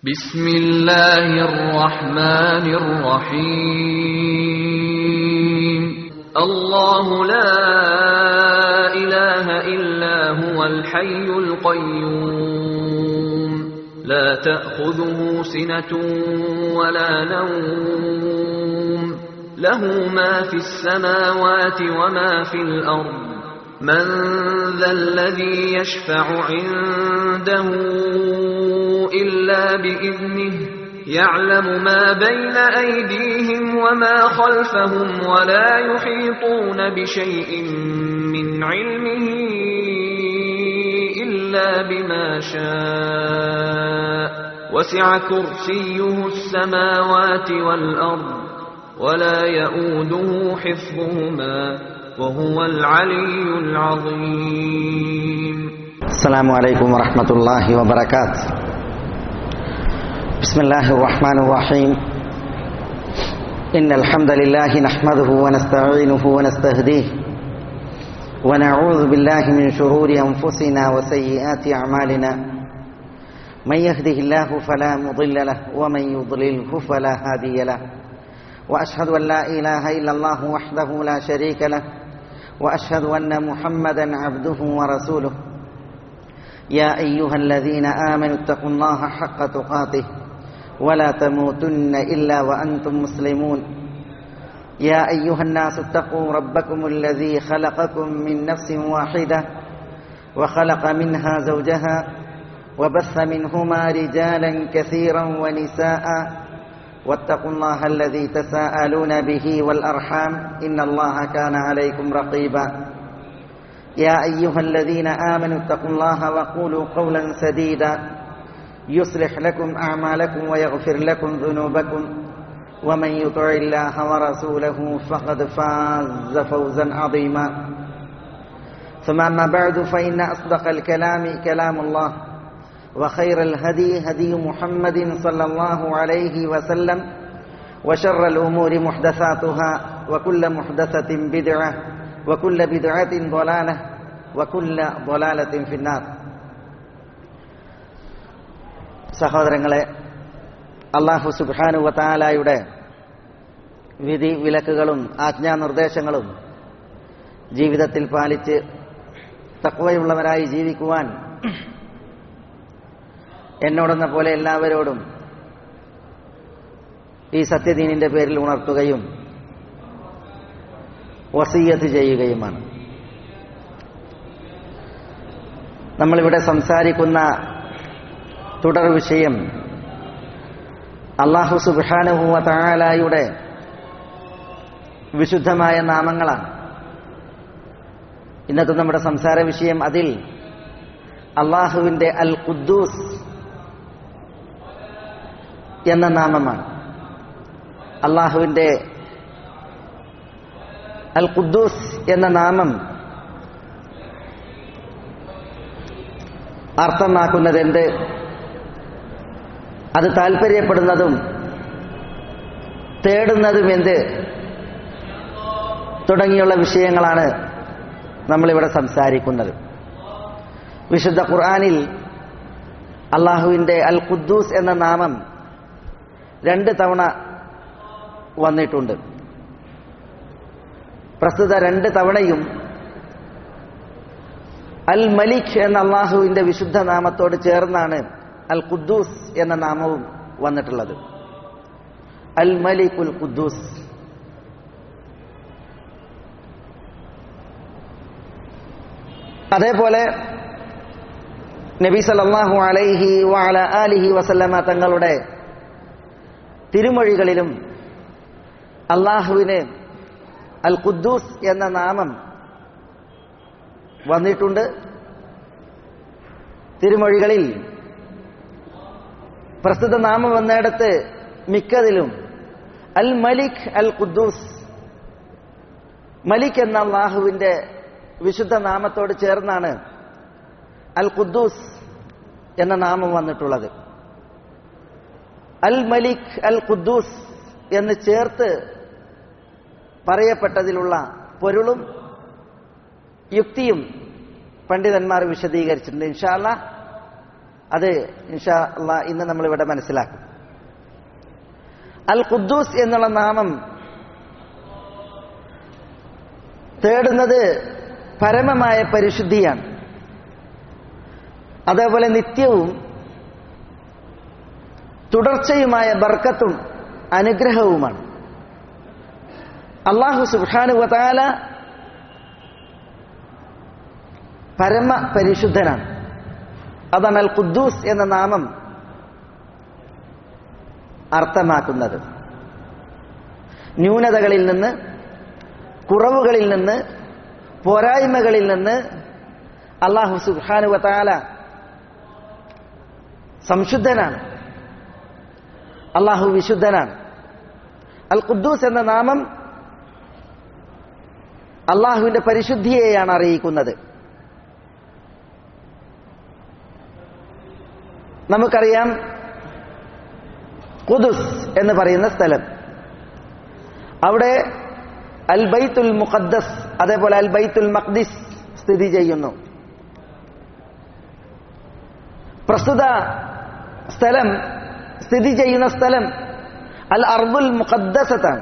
بسم الله الرحمن الرحيم الله لا إله إلا هو الحي القيوم لا تأخذه سنة ولا نوم له ما في السماوات وما في الأرض من ذا الذي يشفع عنده إلا بإذنه يعلم ما بين أيديهم وما خلفهم ولا يحيطون بشيء من علمه إلا بما شاء وسع كرسيه السماوات والأرض ولا يؤوده حفظهما وهو العلي العظيم السلام عليكم ورحمة الله وبركاته بسم الله الرحمن الرحيم إن الحمد لله نحمده ونستعينه ونستهديه ونعوذ بالله من شرور أنفسنا وسيئات أعمالنا من يهده الله فلا مضل له ومن يضلله فلا هادي له وأشهد أن لا إله إلا الله وحده لا شريك له وأشهد أن محمدا عبده ورسوله يا أيها الذين آمنوا اتقوا الله حق تقاته ولا تموتن إلا وأنتم مسلمون يا أيها الناس اتقوا ربكم الذي خلقكم من نفس واحدة وخلق منها زوجها وبث منهما رجالا كثيرا ونساء واتقوا الله الذي تساءلون به والأرحام إن الله كان عليكم رقيبا يا أيها الذين آمنوا اتقوا الله وقولوا قولا سديدا يصلح لكم أعمالكم ويغفر لكم ذنوبكم ومن يطع الله ورسوله فقد فاز فوزا عظيما ثم أما بعد فإن أصدق الكلام كلام الله وخير الهدي هدي محمد صلى الله عليه وسلم وشر الأمور محدثاتها وكل محدثة بدعة وكل بدعة ضلالة وكل ضلالة في النار സഹോദരങ്ങളെ അള്ളാഹു സുബാനു വത്താലായുടെ വിധി വിലക്കുകളും ആജ്ഞാനിർദ്ദേശങ്ങളും ജീവിതത്തിൽ പാലിച്ച് തക്വയുള്ളവരായി ജീവിക്കുവാൻ എന്നോടെന്ന പോലെ എല്ലാവരോടും ഈ സത്യദീനിന്റെ പേരിൽ ഉണർത്തുകയും വസീയത്ത് ചെയ്യുകയുമാണ് നമ്മളിവിടെ സംസാരിക്കുന്ന തുടർ വിഷയം അള്ളാഹു സുബാനുഹുവ താലായുടെ വിശുദ്ധമായ നാമങ്ങളാണ് ഇന്നത്തെ നമ്മുടെ സംസാര വിഷയം അതിൽ അള്ളാഹുവിന്റെ അൽ ഖുദ്ദൂസ് എന്ന നാമമാണ് അള്ളാഹുവിന്റെ അൽ ഖുദ്ദൂസ് എന്ന നാമം അർത്ഥമാക്കുന്നത് എന്ത് അത് താല്പര്യപ്പെടുന്നതും തേടുന്നതും എന്ത് തുടങ്ങിയുള്ള വിഷയങ്ങളാണ് നമ്മളിവിടെ സംസാരിക്കുന്നത് വിശുദ്ധ ഖുർആാനിൽ അള്ളാഹുവിന്റെ അൽ ഖുദ്ദൂസ് എന്ന നാമം രണ്ട് തവണ വന്നിട്ടുണ്ട് പ്രസ്തുത രണ്ട് തവണയും അൽ മലിക് എന്ന അള്ളാഹുവിന്റെ വിശുദ്ധ നാമത്തോട് ചേർന്നാണ് അൽ ഖുദ്ദൂസ് എന്ന നാമവും വന്നിട്ടുള്ളത് അൽ മലിക്കുൽ ഖുദ്ദൂസ് അതേപോലെ നബി സല്ലല്ലാഹു അലൈഹി വഅല ആലിഹി വസല്ലമ തങ്ങളുടെ തിരുമൊഴികളിലും അള്ളാഹുവിന് അൽ ഖുദ്ദൂസ് എന്ന നാമം വന്നിട്ടുണ്ട് തിരുമൊഴികളിൽ പ്രസ്തുത നാമം വന്നിടത്ത് മിക്കതിലും അൽ മലിക് അൽ ഖുദ്ദൂസ് മലിക് എന്ന അള്ളാഹുവിന്റെ വിശുദ്ധ നാമത്തോട് ചേർന്നാണ് അൽ ഖുദ്ദൂസ് എന്ന നാമം വന്നിട്ടുള്ളത് അൽ മലിക് അൽ ഖുദ്ദൂസ് എന്ന് ചേർത്ത് പറയപ്പെട്ടതിലുള്ള പൊരുളും യുക്തിയും പണ്ഡിതന്മാർ വിശദീകരിച്ചിട്ടുണ്ട് ഇൻഷാല്ല അത് ഇൻഷാ അള്ളാ ഇന്ന് നമ്മളിവിടെ മനസ്സിലാക്കും അൽ ഖുദ്ദൂസ് എന്നുള്ള നാമം തേടുന്നത് പരമമായ പരിശുദ്ധിയാണ് അതേപോലെ നിത്യവും തുടർച്ചയുമായ ബർക്കത്തും അനുഗ്രഹവുമാണ് അള്ളാഹു സുബാനുവതാല പരമ പരിശുദ്ധനാണ് അതാണ് അൽ ഖുദ്ദൂസ് എന്ന നാമം അർത്ഥമാക്കുന്നത് ന്യൂനതകളിൽ നിന്ന് കുറവുകളിൽ നിന്ന് പോരായ്മകളിൽ നിന്ന് അള്ളാഹു സുബാനുവതാല സംശുദ്ധനാണ് അള്ളാഹു വിശുദ്ധനാണ് അൽ ഖുദ്ദൂസ് എന്ന നാമം അള്ളാഹുവിന്റെ പരിശുദ്ധിയെയാണ് അറിയിക്കുന്നത് നമുക്കറിയാം ഖുദുസ് എന്ന് പറയുന്ന സ്ഥലം അവിടെ അൽ ബൈത്തുൽ മുഖദ്ദസ് അതേപോലെ അൽ ബൈത്തുൽ മഖ്ദിസ് സ്ഥിതി ചെയ്യുന്നു പ്രസ്തുത സ്ഥലം സ്ഥിതി ചെയ്യുന്ന സ്ഥലം അൽ അർബുൽ മുഖദ്ദസത്താണ്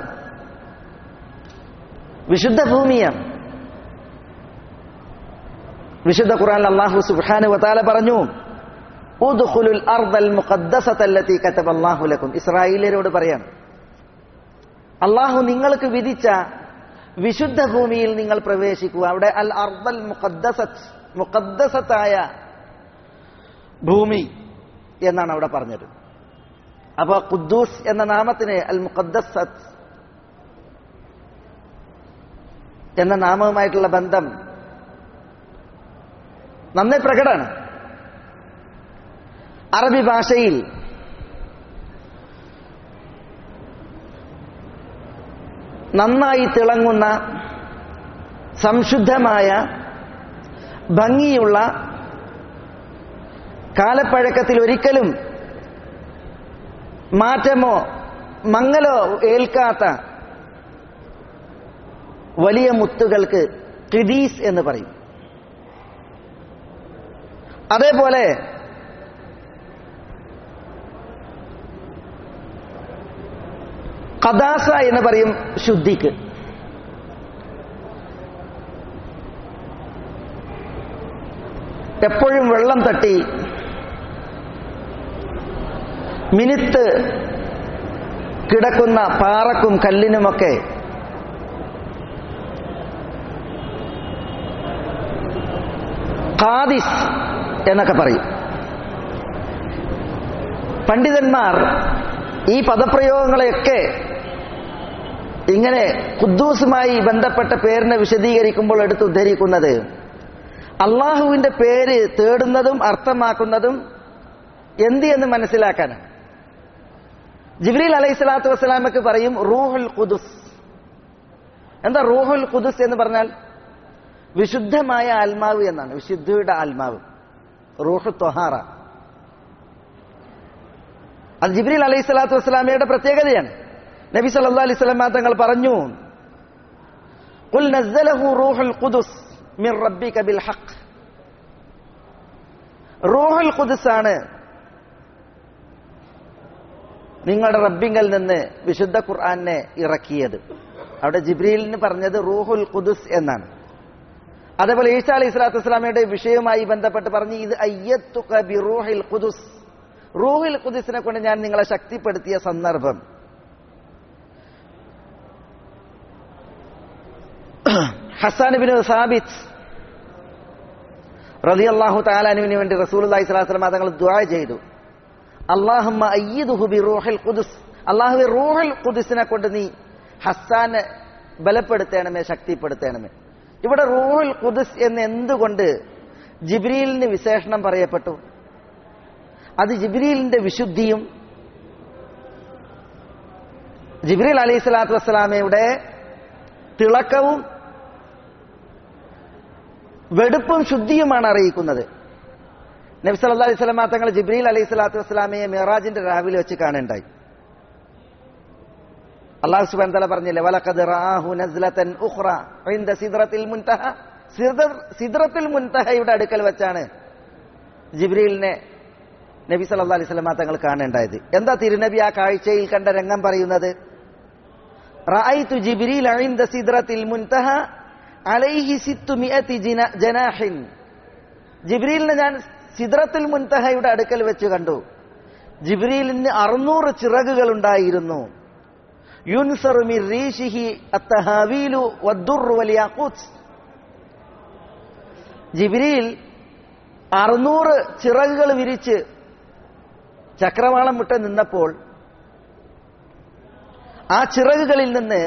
വിശുദ്ധ ഭൂമിയാണ് വിശുദ്ധ ഖുർആൻ അള്ളാഹു സുബ്ഹാനഹു വതആല പറഞ്ഞു ഉദ്ഖുലുൽ അർദൽ മുഖദ്ദസത്തല്ലതി കതബല്ലാഹു ലക്കും ഇസ്രായേലിയരോട് പറയാണ് അള്ളാഹു നിങ്ങൾക്ക് വിധിച്ച വിശുദ്ധ ഭൂമിയിൽ നിങ്ങൾ പ്രവേശിക്കുക അവിടെ അൽ അർദൽ മുഖദ്ദസത്ത് മുഖദ്ദസത്തായ ഭൂമി എന്നാണ് അവിടെ പറഞ്ഞത് അപ്പൊ ഖുദ്ദൂസ് എന്ന നാമത്തിന് അൽ മുഖദ്ദസത്ത് എന്ന നാമവുമായിട്ടുള്ള ബന്ധം നന്നേ പ്രകടമാണ് അറബി ഭാഷയിൽ നന്നായി തിളങ്ങുന്ന സംശുദ്ധമായ ഭംഗിയുള്ള കാലപ്പഴക്കത്തിൽ ഒരിക്കലും മാറ്റമോ മങ്ങലോ ഏൽക്കാത്ത വലിയ മുത്തുകൾക്ക് കിദീസ് എന്ന് പറയും അതേപോലെ കദാസ എന്ന് പറയും ശുദ്ധിക്ക് എപ്പോഴും വെള്ളം തട്ടി മിനുത്ത് കിടക്കുന്ന പാറക്കും കല്ലിനുമൊക്കെ ഖാദിസ് എന്നൊക്കെ പറയും പണ്ഡിതന്മാർ ഈ പദപ്രയോഗങ്ങളെയൊക്കെ ഇങ്ങനെ ഖുദ്ദൂസുമായി ബന്ധപ്പെട്ട പേരിനെ വിശദീകരിക്കുമ്പോൾ എടുത്ത് ഉദ്ധരിക്കുന്നത് അള്ളാഹുവിന്റെ പേര് തേടുന്നതും അർത്ഥമാക്കുന്നതും എന്ത് എന്ന് മനസ്സിലാക്കാനാണ് ജിബ്രീൽ അലൈഹി സ്വലാത്തു വസ്സലാമക്ക് പറയും റൂഹുൽ ഖുദുസ് എന്താ റൂഹുൽ ഖുദുസ് എന്ന് പറഞ്ഞാൽ വിശുദ്ധമായ ആത്മാവ് എന്നാണ് വിശുദ്ധിയുടെ ആത്മാവ് റൂഹു തൊഹാറ അത് ജിബ്രീൽ അലൈഹി സ്വലാത്തു വസ്സലാമയുടെ പ്രത്യേകതയാണ് നബി സല്ലാ അലൈഹി സ്വലാമ തങ്ങൾ പറഞ്ഞു "ഖുൽ നസ്സലഹു റൂഹുൽ ഖുദുസ് മിൻ റബ്ബിക ബിൽ ഹഖ് റൂഹുൽ ഖുദുസ് ആണ് നിങ്ങളുടെ റബ്ബിങ്കൽ നിന്ന് വിശുദ്ധ ഖുർആനെ ഇറക്കിയത് അവിടെ ജിബ്രീലിന് പറഞ്ഞത് റൂഹുൽ ഖുദുസ് എന്നാണ് അതേപോലെ ഈസ അലൈഹി സ്വലാത്തു വസ്സലാമയുടെ വിഷയവുമായി ബന്ധപ്പെട്ട് പറഞ്ഞു ഇത് അയ്യത്തുക ബി റൂഹിൽ ഖുദുസ് റൂഹിൽ ഖുദുസിനെ കൊണ്ട് ഞാൻ നിങ്ങളെ ശക്തിപ്പെടുത്തിയ സന്ദർഭം ഹസാൻ ബിൻ സാബിത്ത് റളിയല്ലാഹു തആലാനുവിന് വേണ്ടി റസൂലുള്ളാഹി സ്വല്ലല്ലാഹു അലൈഹി വസല്ലം തങ്ങൾ ദുആ ചെയ്തു അല്ലാഹുമ്മ അയ്യിദുഹു ബി റൂഹിൽ ഖുദുസ് അല്ലാഹുവേ റൂഹുൽ ഖുദുസിനെ കൊണ്ട് നീ ഹസ്സാനെ ബലപ്പെടുത്തണമേ ശക്തിപ്പെടുത്തണമേ ഇവിടെ റൂഹുൽ ഖുദുസ് എന്ന് എന്തുകൊണ്ട് ജിബ്രീലിന് വിശേഷണം പറയപ്പെട്ടു അത് ജിബ്രീലിന്റെ വിശുദ്ധിയും ജിബ്രീൽ അലൈഹി സ്വലാത്തു വസ്സലാമയുടെ തിളക്കവും വെടുപ്പും ശുദ്ധിയുമാണ് അറിയിക്കുന്നത് നബി സല്ലല്ലാഹു അലൈഹി വസല്ലം തങ്ങൾ ജിബ്രീൽ അലൈഹി സ്വലാത്തു വസ്സലാമയെ മിറാജിന്റെ രാവിലെ വെച്ച് കാണുണ്ടായി അള്ളാഹു സുബാൻ തല പറഞ്ഞില്ലേ വലഖദ് റാഹു നസ്ലതൻ ഉഖ്റ ഇൻദ സിദ്റത്തിൽ മുൻതഹ സിദ്റ- സിദ്റത്തുൽ മുൻതഹയുടെ അടുക്കൽ വെച്ചാണ് ജിബ്രീലിനെ നബി സല്ലാ അലൈഹി സ്വലമ തങ്ങൾ കാണേണ്ടായത് എന്താ തിരുനബി ആ കാഴ്ചയിൽ കണ്ട രംഗം പറയുന്നത് റഅയ്തു ജിബ്രീൽ ഇൻദ സിദ്റത്തിൽ മുൻതഹ അലൈഹി സിത്തു മിഅതി ജിന- ജനാഹിൻ ജിബ്രീലിനെ ഞാൻ സിദ്റത്തുൽ മുൻതഹയുടെ അടുക്കൽ വെച്ച് കണ്ടു ജിബ്രീലിന് അറുന്നൂറ് ചിറകുകൾ ഉണ്ടായിരുന്നു യുൻസറു മിൻ റീശിഹി അത്തഹാവീലു വദ്ദുർറു വൽ യാഖൂത്ത് ജിബ്രീൽ അറുന്നൂറ് ചിറകുകൾ വിരിച്ച് ചക്രവാളം വിട്ട് നിന്നപ്പോൾ ആ ചിറകുകളിൽ നിന്ന്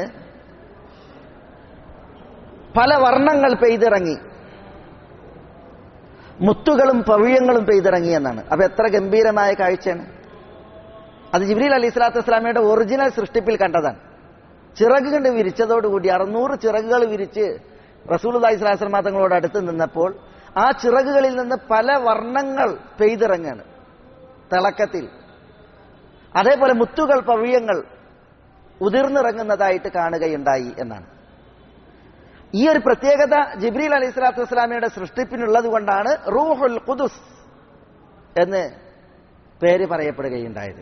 പല വർണ്ണങ്ങൾ പെയ്തിറങ്ങി മുത്തുകളും പവിഴങ്ങളും പെയ്തിറങ്ങി എന്നാണ് അപ്പൊ എത്ര ഗംഭീരമായ കാഴ്ചയാണ് അത് ജിബ്രീൽ അലി സ്വലാത്തു വസ്സലാമയുടെ ഒറിജിനൽ സൃഷ്ടിപ്പിൽ കണ്ടതാണ് ചിറക് കണ്ട് വിരിച്ചതോടുകൂടി അറുന്നൂറ് ചിറകുകൾ വിരിച്ച് റസൂൽ അലൈഹി സ്വലാസ്ലമ തങ്ങളോട് അടുത്ത് നിന്നപ്പോൾ ആ ചിറകുകളിൽ നിന്ന് പല വർണ്ണങ്ങൾ പെയ്തിറങ്ങാണ് തിളക്കത്തിൽ അതേപോലെ മുത്തുകൾ പവിഴങ്ങൾ ഉതിർന്നിറങ്ങുന്നതായിട്ട് കാണുകയുണ്ടായി എന്നാണ് ഈ ഒരു പ്രത്യേകത ജിബ്രീൽ അലൈഹി സ്വലാത്തു വസ്സലാമയുടെ സൃഷ്ടിപ്പിനുള്ളത് കൊണ്ടാണ് റൂഹുൽ ഖുദുസ് എന്ന് പേര് പറയപ്പെടുകയുണ്ടായത്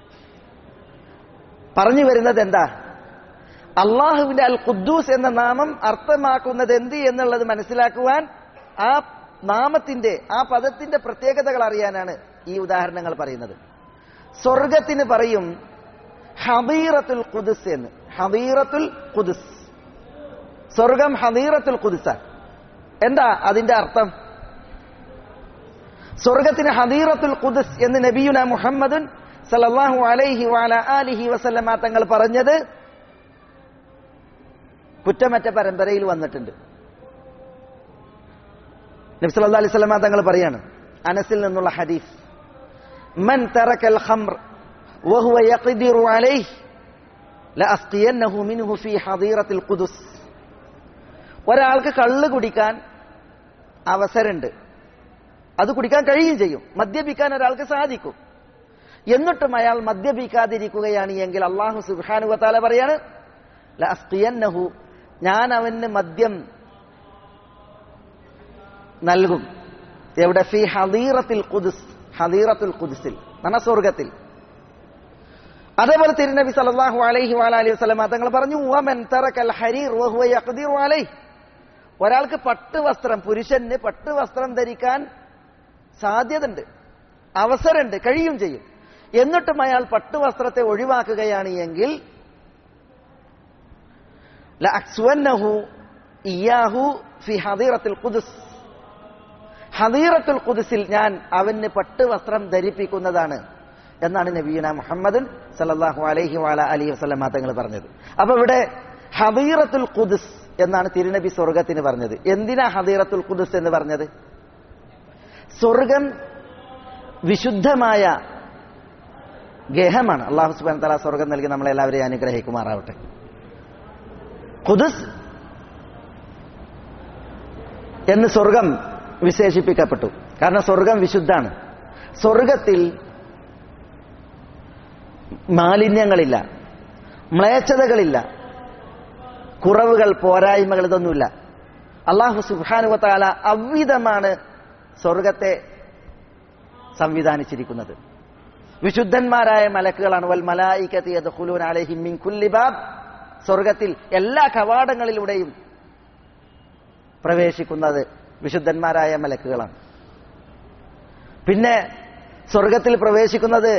പറഞ്ഞു വരുന്നത് എന്താ അള്ളാഹുവിന്റെ അൽ ഖുദ്ദൂസ് എന്ന നാമം അർത്ഥമാക്കുന്നത് എന്ത് എന്നുള്ളത് മനസ്സിലാക്കുവാൻ ആ നാമത്തിന്റെ ആ പദത്തിന്റെ പ്രത്യേകതകൾ അറിയാനാണ് ഈ ഉദാഹരണങ്ങൾ പറയുന്നത് സ്വർഗത്തിന് പറയും ഹബീറത്തുൽ ഖുദുസ് എന്ന് ഹബീറത്തുൽ ഖുദുസ് സ്വർഗം ഹദീറത്തുൽ ഖുദ്സ എന്താ അതിന്റെ അർത്ഥം സ്വർഗത്തിന് ഹദീറത്തുൽ ഖുദ്സ് എന്ന് നബിയുന മുഹമ്മദുൻ സല്ലല്ലാഹു അലൈഹി വഅല ആലിഹി വസല്ലമ തങ്ങൾ പറഞ്ഞത് കുറ്റമറ്റ പരമ്പരയിൽ വന്നിട്ടുണ്ട് നബി സല്ലല്ലാഹു അലൈഹി വസല്ലമ തങ്ങൾ പറയാണ് അനസിൽ നിന്നുള്ള ഹദീസ് മൻ തറക്കൽ ഖംർ വഹുവ യഖ്ദിറു അലൈഹി ലഅസ്ഖിയന്നഹു മിൻഹു ഫീ ഹദീറത്തിൽ ഖുദ്സ് ഒരാൾക്ക് കള്ള് കുടിക്കാൻ അവസരമുണ്ട് അത് കുടിക്കാൻ കഴിയും ചെയ്യും മദ്യപിക്കാൻ ഒരാൾക്ക് സാധിക്കും എന്നിട്ടും അയാൾ മദ്യപിക്കാതിരിക്കുകയാണ് എങ്കിൽ അള്ളാഹു സുബാനുവത്താല പറയാണ് ലഅസ്ഖിയന്നഹു ഞാൻ അവന് മദ്യം നൽകും എവിടെ ഫി ഹദീറത്തിൽ ഖുദ്സ് ഹദീറത്തുൽ ഖുദ്സിൽ എന്ന സ്വർഗത്തിൽ അതേപോലെ തിരുനബി സല്ലല്ലാഹു അലൈഹി വഅലൈഹി വസല്ലം തങ്ങൾ പറഞ്ഞു വമൻ തറക്കൽ ഹരീർ വഹുവ യഖ്ദിറു അലൈഹി ഒരാൾക്ക് പട്ട് വസ്ത്രം പുരുഷന് പട്ട് വസ്ത്രം ധരിക്കാൻ സാധ്യതയുണ്ട് അവസരമുണ്ട് കഴിയും ചെയ്യും എന്നിട്ടും അയാൾ പട്ട് വസ്ത്രത്തെ ഒഴിവാക്കുകയാണ് എങ്കിൽ ലഅക്സുവന്നഹു ഇയാഹു ഫി ഹദീറത്തുൽ ഖുദ്സ് ഹദീറത്തുൽ ഖുദ്സിൽ ഞാൻ അവന് പട്ട് വസ്ത്രം ധരിപ്പിക്കുന്നതാണ് എന്നാണ് നബീന മുഹമ്മദ് സല്ലല്ലാഹു അലൈഹി വഅല അലൈഹി വസല്ലം തങ്ങൾ പറഞ്ഞത് അപ്പൊ ഇവിടെ ഹദീറത്തുൽ ഖുദ്സ് എന്നാണ് തിരുനബി സ്വർഗത്തിന് പറഞ്ഞത് എന്തിനാ ഹദീറത്തുൽ ഖുദ്സ് എന്ന് പറഞ്ഞത് സ്വർഗം വിശുദ്ധമായ ഗേഹമാണ് അള്ളാഹു സുബാൻ തല സ്വർഗം നൽകി നമ്മളെല്ലാവരെയും അനുഗ്രഹിക്കുമാറാവട്ടെ ഖുദ്സ് എന്ന് സ്വർഗം വിശേഷിപ്പിക്കപ്പെട്ടു കാരണം സ്വർഗം വിശുദ്ധാണ് സ്വർഗത്തിൽ മാലിന്യങ്ങളില്ല മ്ലേച്ഛതകളില്ല കുറവുകൾ പോരായ്മകൾ ഇതൊന്നുമില്ല അള്ളാഹു സുബാനുവത്താല അവിധമാണ് സ്വർഗത്തെ സംവിധാനിച്ചിരിക്കുന്നത് വിശുദ്ധന്മാരായ മലക്കുകളാണ് വൽ മലായിക്കത്തിയദ്ഖുലൂന അലൈഹിം മിൻ കുല്ലി ബാബ് സ്വർഗത്തിൽ എല്ലാ കവാടങ്ങളിലൂടെയും പ്രവേശിക്കുന്നത് വിശുദ്ധന്മാരായ മലക്കുകളാണ് പിന്നെ സ്വർഗത്തിൽ പ്രവേശിക്കുന്നത്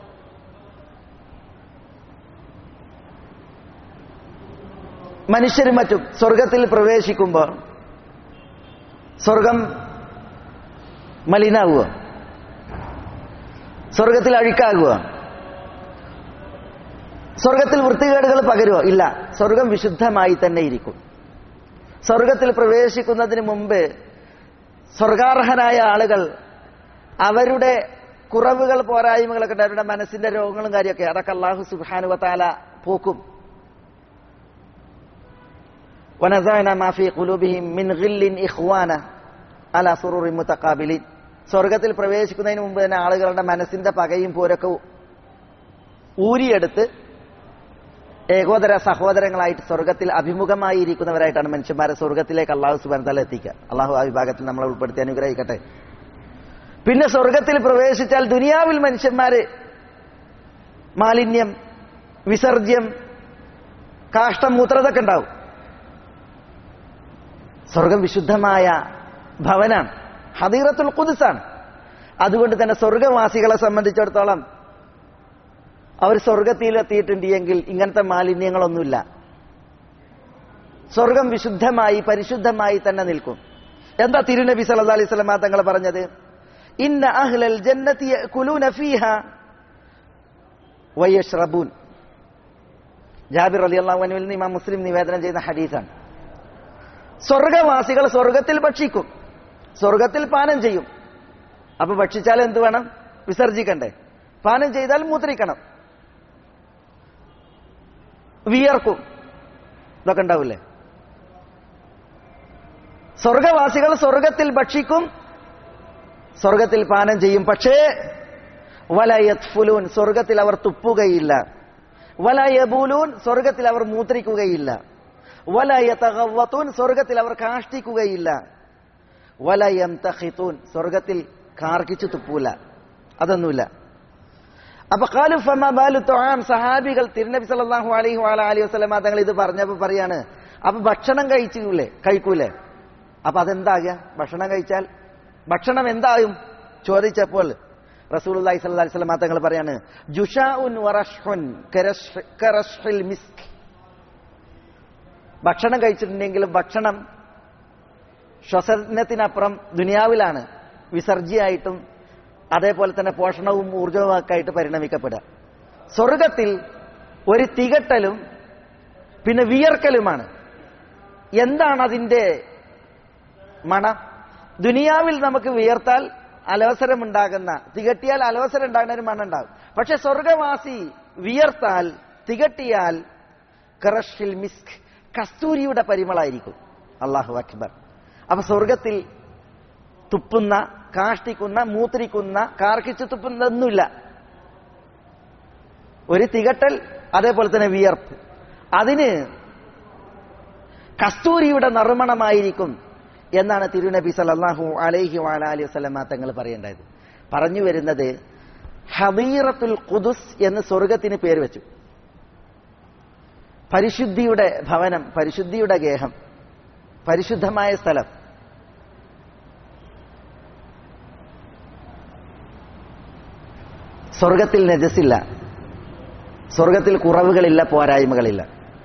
മനുഷ്യരും മറ്റും സ്വർഗത്തിൽ പ്രവേശിക്കുമ്പോൾ സ്വർഗം മലിനാവുക സ്വർഗത്തിൽ അഴുക്കാകുക സ്വർഗത്തിൽ വൃത്തികേടുകൾ പകരുമോ ഇല്ല സ്വർഗം വിശുദ്ധമായി തന്നെ ഇരിക്കും സ്വർഗത്തിൽ പ്രവേശിക്കുന്നതിന് മുമ്പ് സ്വർഗാർഹനായ ആളുകൾ അവരുടെ കുറവുകൾ പോരായ്മകളൊക്കെ ഉണ്ട് അവരുടെ മനസ്സിന്റെ രോഗങ്ങളും കാര്യമൊക്കെ അതൊക്കെ അള്ളാഹു സുബാനുവത്താല പോക്കും ونزعنا ما في قلوبهم من غل إخوانا على سرور متقابلين സ്വർഗത്തിൽ പ്രവേശിക്കുന്നതിന് മുമ്പ് തന്നെ ആളുകളുടെ മനസ്സിന്റെ പകയും പോരൊക്കെ ഊരിയെടുത്ത് ഏകോദര സഹോദരങ്ങളായിട്ട് സ്വർഗത്തിൽ അഭിമുഖമായി ഇരിക്കുന്നവരായിട്ടാണ് മനുഷ്യന്മാരെ സ്വർഗത്തിലേക്ക് അള്ളാഹു സുബാൻ തല എത്തിക്കുക അള്ളാഹു ആ വിഭാഗത്തിൽ നമ്മളെ ഉൾപ്പെടുത്തി അനുഗ്രഹിക്കട്ടെ പിന്നെ സ്വർഗത്തിൽ പ്രവേശിച്ചാൽ ദുനിയാവിൽ മനുഷ്യന്മാര് മാലിന്യം വിസർജ്യം കാഷ്ടം മൂത്രതൊക്കെ ഉണ്ടാവും സ്വർഗം വിശുദ്ധമായ ഭവനാണ് ഹദീറത്തുൽ ഖുദ്സാണ് അതുകൊണ്ട് തന്നെ സ്വർഗവാസികളെ സംബന്ധിച്ചിടത്തോളം അവർ സ്വർഗത്തിലെത്തിയിട്ടുണ്ട് എങ്കിൽ ഇങ്ങനത്തെ മാലിന്യങ്ങളൊന്നുമില്ല സ്വർഗം വിശുദ്ധമായി പരിശുദ്ധമായി തന്നെ നിൽക്കും എന്താ തിരുനബി സല്ലല്ലാഹു അലൈഹി വസല്ലം തങ്ങൾ പറഞ്ഞത് ഇന്ന അഹ്ലൽ ജന്നതി യഅകുലൂന ഫീഹ വയശ്റബൂൻ ജാബിർ റളിയല്ലാഹു അൻഹുവിൽ നിന്ന് ഇമാം മുസ്ലിം നിവേദനം ചെയ്യുന്ന ഹദീസാണ് സ്വർഗവാസികൾ സ്വർഗത്തിൽ ഭക്ഷിക്കും സ്വർഗത്തിൽ പാനം ചെയ്യും അപ്പൊ ഭക്ഷിച്ചാൽ എന്ത് വേണം വിസർജിക്കണ്ടേ പാനം ചെയ്താൽ മൂത്രിക്കണം വിയർക്കും ഇതൊക്കെ ഉണ്ടാവില്ലേ സ്വർഗവാസികൾ സ്വർഗത്തിൽ ഭക്ഷിക്കും സ്വർഗത്തിൽ പാനം ചെയ്യും പക്ഷേ വലയത്ഫുലൂൻ സ്വർഗത്തിൽ അവർ തുപ്പുകയില്ല വലയബൂലൂൻ സ്വർഗത്തിൽ അവർ മൂത്രിക്കുകയില്ല വലയതഗവ്വത്തൂൻ സ്വർഗത്തിൽ അവർ കാഷ്ടിക്കുകയില്ല വലയം തഹിത്തൂൻ സ്വർഗത്തിൽ കാർക്കിച്ചു തുപ്പൂല അതൊന്നുമില്ല അപ്പൊ കാലു ഫമ ബാലു തൊഴാം സഹാബികൾ തിരുനബി സല്ലല്ലാഹു അലൈഹി വഅല അലൈഹി വസല്ലമ തങ്ങൾ ഇത് പറഞ്ഞപ്പോൾ പറയാണ് അപ്പൊ ഭക്ഷണം കഴിച്ചൂലേ കഴിക്കൂലേ അപ്പൊ അതെന്താകുക ഭക്ഷണം കഴിച്ചാൽ ഭക്ഷണം എന്തായും ചോദിച്ചപ്പോൾ റസൂലുള്ളാഹി സ്വല്ലല്ലാഹി അലൈഹി വസല്ലമ തങ്ങൾ പറയാണ് ജുഷാഉൻ വറഷ്ഹുൻ കരഷ് കറഷ്ഹിൽ മിസ്ക് ഭക്ഷണം കഴിച്ചിട്ടുണ്ടെങ്കിലും ഭക്ഷണം ശ്വസനത്തിനപ്പുറം ദുനിയാവിലാണ് വിസർജിയായിട്ടും അതേപോലെ തന്നെ പോഷണവും ഊർജവും ഒക്കെ ആയിട്ട് പരിണമിക്കപ്പെടുക സ്വർഗത്തിൽ ഒരു തികട്ടലും പിന്നെ വിയർക്കലുമാണ് എന്താണ് അതിന്റെ മണം ദുനിയാവിൽ നമുക്ക് വിയർത്താൽ അലവസരമുണ്ടാകുന്ന തികട്ടിയാൽ അലവസരം ഉണ്ടാകുന്ന ഒരു മണം ഉണ്ടാകും പക്ഷെ സ്വർഗവാസി വിയർത്താൽ തികട്ടിയാൽ കറഷിൽ മിസ്ക് കസ്തൂരിയുടെ പരിമളായിരിക്കും അള്ളാഹു അക്ബർ അപ്പൊ സ്വർഗത്തിൽ തുപ്പുന്ന കാഷ്ടിക്കുന്ന മൂത്രിക്കുന്ന കാർക്കിച്ച് തുപ്പുന്നതൊന്നുമില്ല ഒരു തികട്ടൽ അതേപോലെ തന്നെ വിയർപ്പ് അതിന് കസ്തൂരിയുടെ നറുമണമായിരിക്കും എന്നാണ് തിരുനബി സല്ലല്ലാഹു അലൈഹി വഅലി വസല്ലമ തങ്ങൾ പറയേണ്ടത് പറഞ്ഞു വരുന്നത് ഹബീറത്തുൽ ഖുദുസ് എന്ന് സ്വർഗത്തിന് പേര് വെച്ചു പരിശുദ്ധിയുടെ ഭവനം പരിശുദ്ധിയുടെ ഗേഹം പരിശുദ്ധമായ സ്ഥലം സ്വർഗത്തിൽ നജസില്ല സ്വർഗത്തിൽ കുറവുകളില്ല പോരായ്മകളില്ല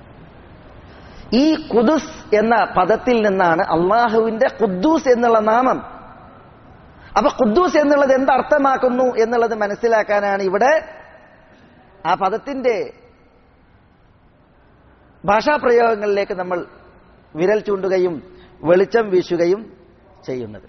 ഈ കുദുസ് എന്ന പദത്തിൽ നിന്നാണ് അള്ളാഹുവിന്റെ ഖുദ്ദൂസ് എന്നുള്ള നാമം അപ്പൊ ഖുദ്ദൂസ് എന്നുള്ളത് എന്തർത്ഥമാക്കുന്നു എന്നുള്ളത് മനസ്സിലാക്കാനാണ് ഇവിടെ ആ പദത്തിന്റെ ഭാഷാപ്രയോഗങ്ങളിലേക്ക് നമ്മൾ വിരൽ ചൂണ്ടുകയും വെളിച്ചം വീശുകയും ചെയ്യുന്നത്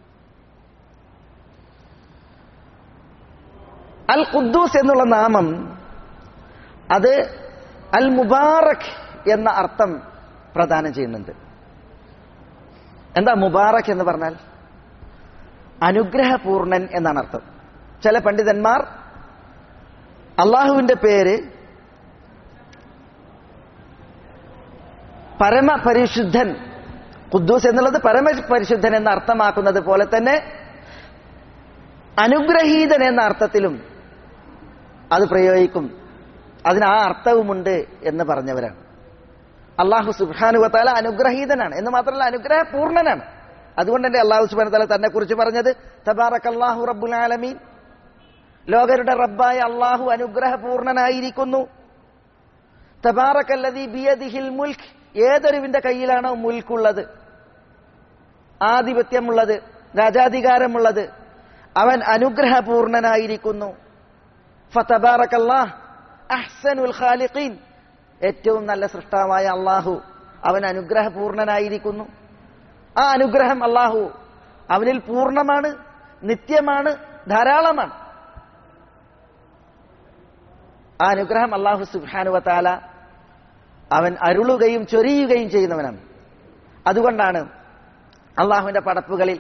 അൽ ഖുദ്ദൂസ് എന്നുള്ള നാമം അത് അൽ മുബാറക് എന്ന അർത്ഥം പ്രദാനം ചെയ്യുന്നുണ്ട് എന്താ മുബാറക് എന്ന് പറഞ്ഞാൽ അനുഗ്രഹപൂർണൻ എന്നാണ് അർത്ഥം ചില പണ്ഡിതന്മാർ അള്ളാഹുവിന്റെ പേര് പരമപരിശുദ്ധൻ ഖുദ്ദൂസ് എന്നുള്ളത് പരമപരിശുദ്ധൻ എന്ന് അർത്ഥമാക്കുന്നത് പോലെ തന്നെ അനുഗ്രഹീതൻ എന്ന അർത്ഥത്തിലും അത് പ്രയോഗിക്കും അതിന് ആ അർത്ഥവുമുണ്ട് എന്ന് പറഞ്ഞവരാണ് അള്ളാഹു സുബാനുവത്താല അനുഗ്രഹീതനാണ് എന്ന് മാത്രമല്ല അനുഗ്രഹപൂർണനാണ് അതുകൊണ്ട് തന്നെ അള്ളാഹു സുബാന തല തന്നെ കുറിച്ച് പറഞ്ഞത് തബാറക് അള്ളാഹു റബ്ബുൽ ആലമീൻ ലോകരുടെ റബ്ബായ അള്ളാഹു അനുഗ്രഹപൂർണനായിരിക്കുന്നു തബാറക്കല്ലതി ബിയദിഹിൽ മുൽഖ് ഏതൊരുവിന്റെ കയ്യിലാണോ മുൽക്കുള്ളത് ആധിപത്യമുള്ളത് രാജാധികാരമുള്ളത് അവൻ അനുഗ്രഹപൂർണനായിരിക്കുന്നു ഫതബാറക്കല്ലാഹ് അഹ്സനുൽ ഖാലിഖീൻ ഏറ്റവും നല്ല സൃഷ്ടാവായ അള്ളാഹു അവൻ അനുഗ്രഹപൂർണനായിരിക്കുന്നു ആ അനുഗ്രഹം അള്ളാഹു അവനിൽ പൂർണ്ണമാണ് നിത്യമാണ് ധാരാളമാണ് ആ അനുഗ്രഹം അള്ളാഹു സുബാനുവത്താല അവൻ അരുളുകയും ചൊരിയുകയും ചെയ്യുന്നവനാണ് അതുകൊണ്ടാണ് അള്ളാഹുവിന്റെ പടപ്പുകളിൽ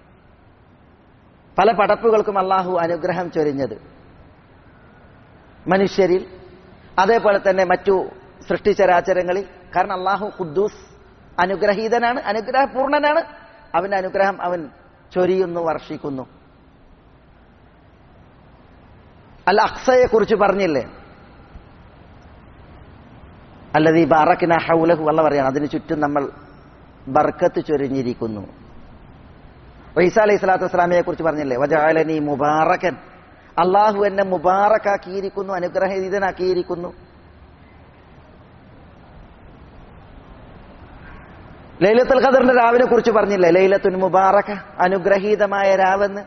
പല പടപ്പുകൾക്കും അള്ളാഹു അനുഗ്രഹം ചൊരിഞ്ഞത് മനുഷ്യരിൽ അതേപോലെ തന്നെ മറ്റു സൃഷ്ടിചരാചരങ്ങളിൽ കാരണം അള്ളാഹു ഖുദ്ദൂസ് അനുഗ്രഹീതനാണ് അനുഗ്രഹപൂർണനാണ് അവന്റെ അനുഗ്രഹം അവൻ ചൊരിയുന്നു വർഷിക്കുന്നു അൽ അക്സയെ കുറിച്ച് പറഞ്ഞില്ലേ അല്ലത് ഈ ബാറക്കിന ഹൗലഹു അല്ല പറയാണ് അതിന് ചുറ്റും നമ്മൾ ബർക്കത്ത് ചൊരിഞ്ഞിരിക്കുന്നു ഈസ അലൈഹി സ്വലാത്തു വസ്സലാമയെ കുറിച്ച് പറഞ്ഞില്ലേ വജാലനി മുബാറക്കൻ അള്ളാഹു എന്നെ മുബാറക്കാക്കിയിരിക്കുന്നു അനുഗ്രഹീതനാക്കിയിരിക്കുന്നു ലൈലത്തുൽ ഖദറിന്റെ രാവിനെ കുറിച്ച് പറഞ്ഞില്ലേ ലൈലത്തുൽ മുബാറക്ക അനുഗ്രഹീതമായ രാവെന്ന്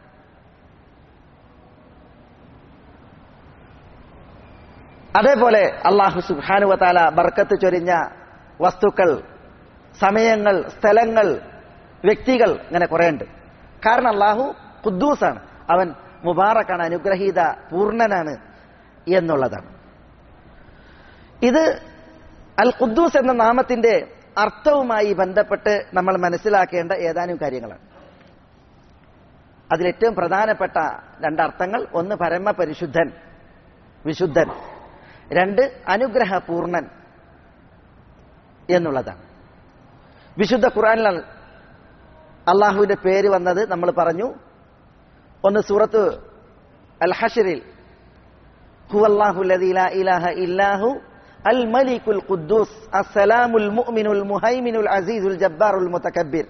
അതേപോലെ അള്ളാഹു സുബാനുവത്താല ബർക്കത്ത് ചൊരിഞ്ഞ വസ്തുക്കൾ സമയങ്ങൾ സ്ഥലങ്ങൾ വ്യക്തികൾ ഇങ്ങനെ കുറെ ഉണ്ട് കാരണം അള്ളാഹു ഖുദ്ദൂസാണ് അവൻ മുബാറക്കാണ് അനുഗ്രഹീത പൂർണ്ണനാണ് എന്നുള്ളതാണ് ഇത് അൽ ഖുദ്ദൂസ് എന്ന നാമത്തിന്റെ അർത്ഥവുമായി ബന്ധപ്പെട്ട് നമ്മൾ മനസ്സിലാക്കേണ്ട ഏതാനും കാര്യങ്ങളാണ് അതിലേറ്റവും പ്രധാനപ്പെട്ട രണ്ടർത്ഥങ്ങൾ ഒന്ന് പരമപരിശുദ്ധൻ വിശുദ്ധൻ രണ്ട് അനുഗ്രഹപൂർണൻ എന്നുള്ളതാണ് വിശുദ്ധ ഖുറാനിലാണ് അള്ളാഹുവിന്റെ പേര് വന്നത് നമ്മൾ പറഞ്ഞു ഒന്ന് സൂറത്ത് അൽ ഹഷറിൽ ഹുവല്ലാഹു ലദീ ലാ ഇലാഹ ഇല്ലാഹു അൽ മലിക്കുൽ ഖുദ്ദൂസ് അസ്സലാമുൽ മുഅ്മിനുൽ മുഹൈമിനുൽ അസീസുൽ ജബ്ബാറുൽ മുതകബ്ബിർ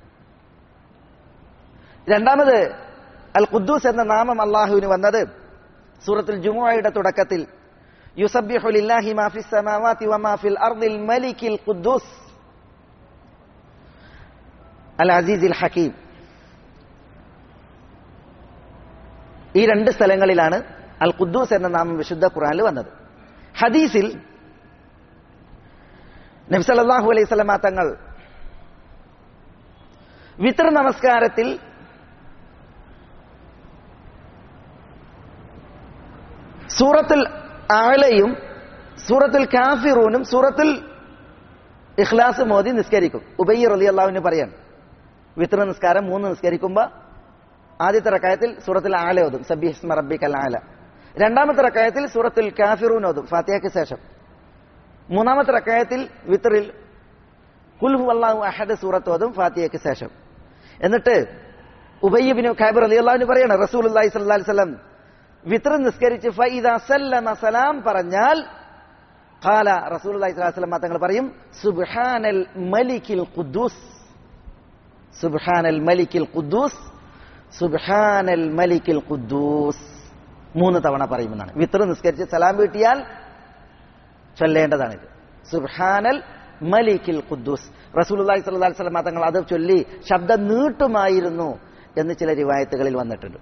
രണ്ടാമത് അൽ ഖുദ്ദൂസ് എന്ന നാമം അള്ളാഹുവിന് വന്നത് സൂറത്തുൽ ജുമുഅയുടെ തുടക്കത്തിൽ യുസബ്ബിഹു ലില്ലാഹി മാ ഫിസ് സമാവാതി വമാ ഫിൽ അർദിൽ മലിക്കിൽ ഖുദ്ദൂസ് അൽ അസീസിൽ ഹക്കീം ഈ രണ്ട് സ്ഥലങ്ങളിലാണ് അൽ ഖുദ്ദൂസ് എന്ന നാമം വിശുദ്ധ ഖുർആനിൽ വന്നത് ഹദീസിൽ നബ്സല്ലാഹു അലൈഹി സ്വലമാ തങ്ങൾ വിത്ര നമസ്കാരത്തിൽ സൂറത്തുൽ ആലയും സൂറത്തുൽ കാഫിറൂനും സൂറത്തുൽ ഇഖ്ലാസ് മോദി നിസ്കരിക്കും ഉബയ്യർ അലി അള്ളാഹുവിന് പറയാണ് വിത്ര നിസ്കാരം മൂന്ന് നിസ്കരിക്കുമ്പോൾ ആദ്യത്തെ റക്കായത്തിൽ സൂറത്തുൽ ആല ഓതും സബിഹ്സ്മ റബ്ബിക്കൽ ആല രണ്ടാമത്തെ റക്കായത്തിൽ സൂറത്തുൽ കാഫിറൂൻ ഓതും ഫാത്തിഹയ്ക്ക് ശേഷം മൂന്നാമത്തെ റക്കായത്തിൽ വിത്തറിൽ കുൽഹു അള്ളാഹു അഹദ് സൂറത്ത് ഓതും ഫാത്തിഹയ്ക്ക് ശേഷം എന്നിട്ട് ഉബയ്യബിന് ഖൈബർ അലി അള്ളാഹുവിന് പറയാണ് റസൂൽ അള്ളാഹി സ്വല്ലി വസല്ലം വിത്ര നിസ്കരിച്ച് ഫൈദ സല്ലമ സലാം പറഞ്ഞാൽ ഖാല റസൂൽ അള്ളാഹി സ്വലാഹു വസ്ലം തങ്ങൾ പറയും സുബ്ഹാനൽ മലിക്കിൽ ഖുദ്ദൂസ് സുബ്ഹാനൽ മലിക്കിൽ ഖുദ്ദൂസ് സുബ്ഹാനൽ മലിക്കിൽ ഖുദ്ദൂസ് മൂന്ന് തവണ പറയുമെന്നാണ് വിത്ര നിസ്കരിച്ച് സലാം വീട്ടിയാൽ ചൊല്ലേണ്ടതാണിത് സുബ്ഹാനൽ മലിക്കിൽ ഖുദ്ദൂസ് റസൂലുള്ളാഹി സ്വല്ലല്ലാഹി അലൈഹി വസല്ലം തങ്ങൾ അത് ചൊല്ലി ശബ്ദം നീട്ടുമായിരുന്നു എന്ന് ചില റിവായത്തുകളിൽ വന്നിട്ടുണ്ട്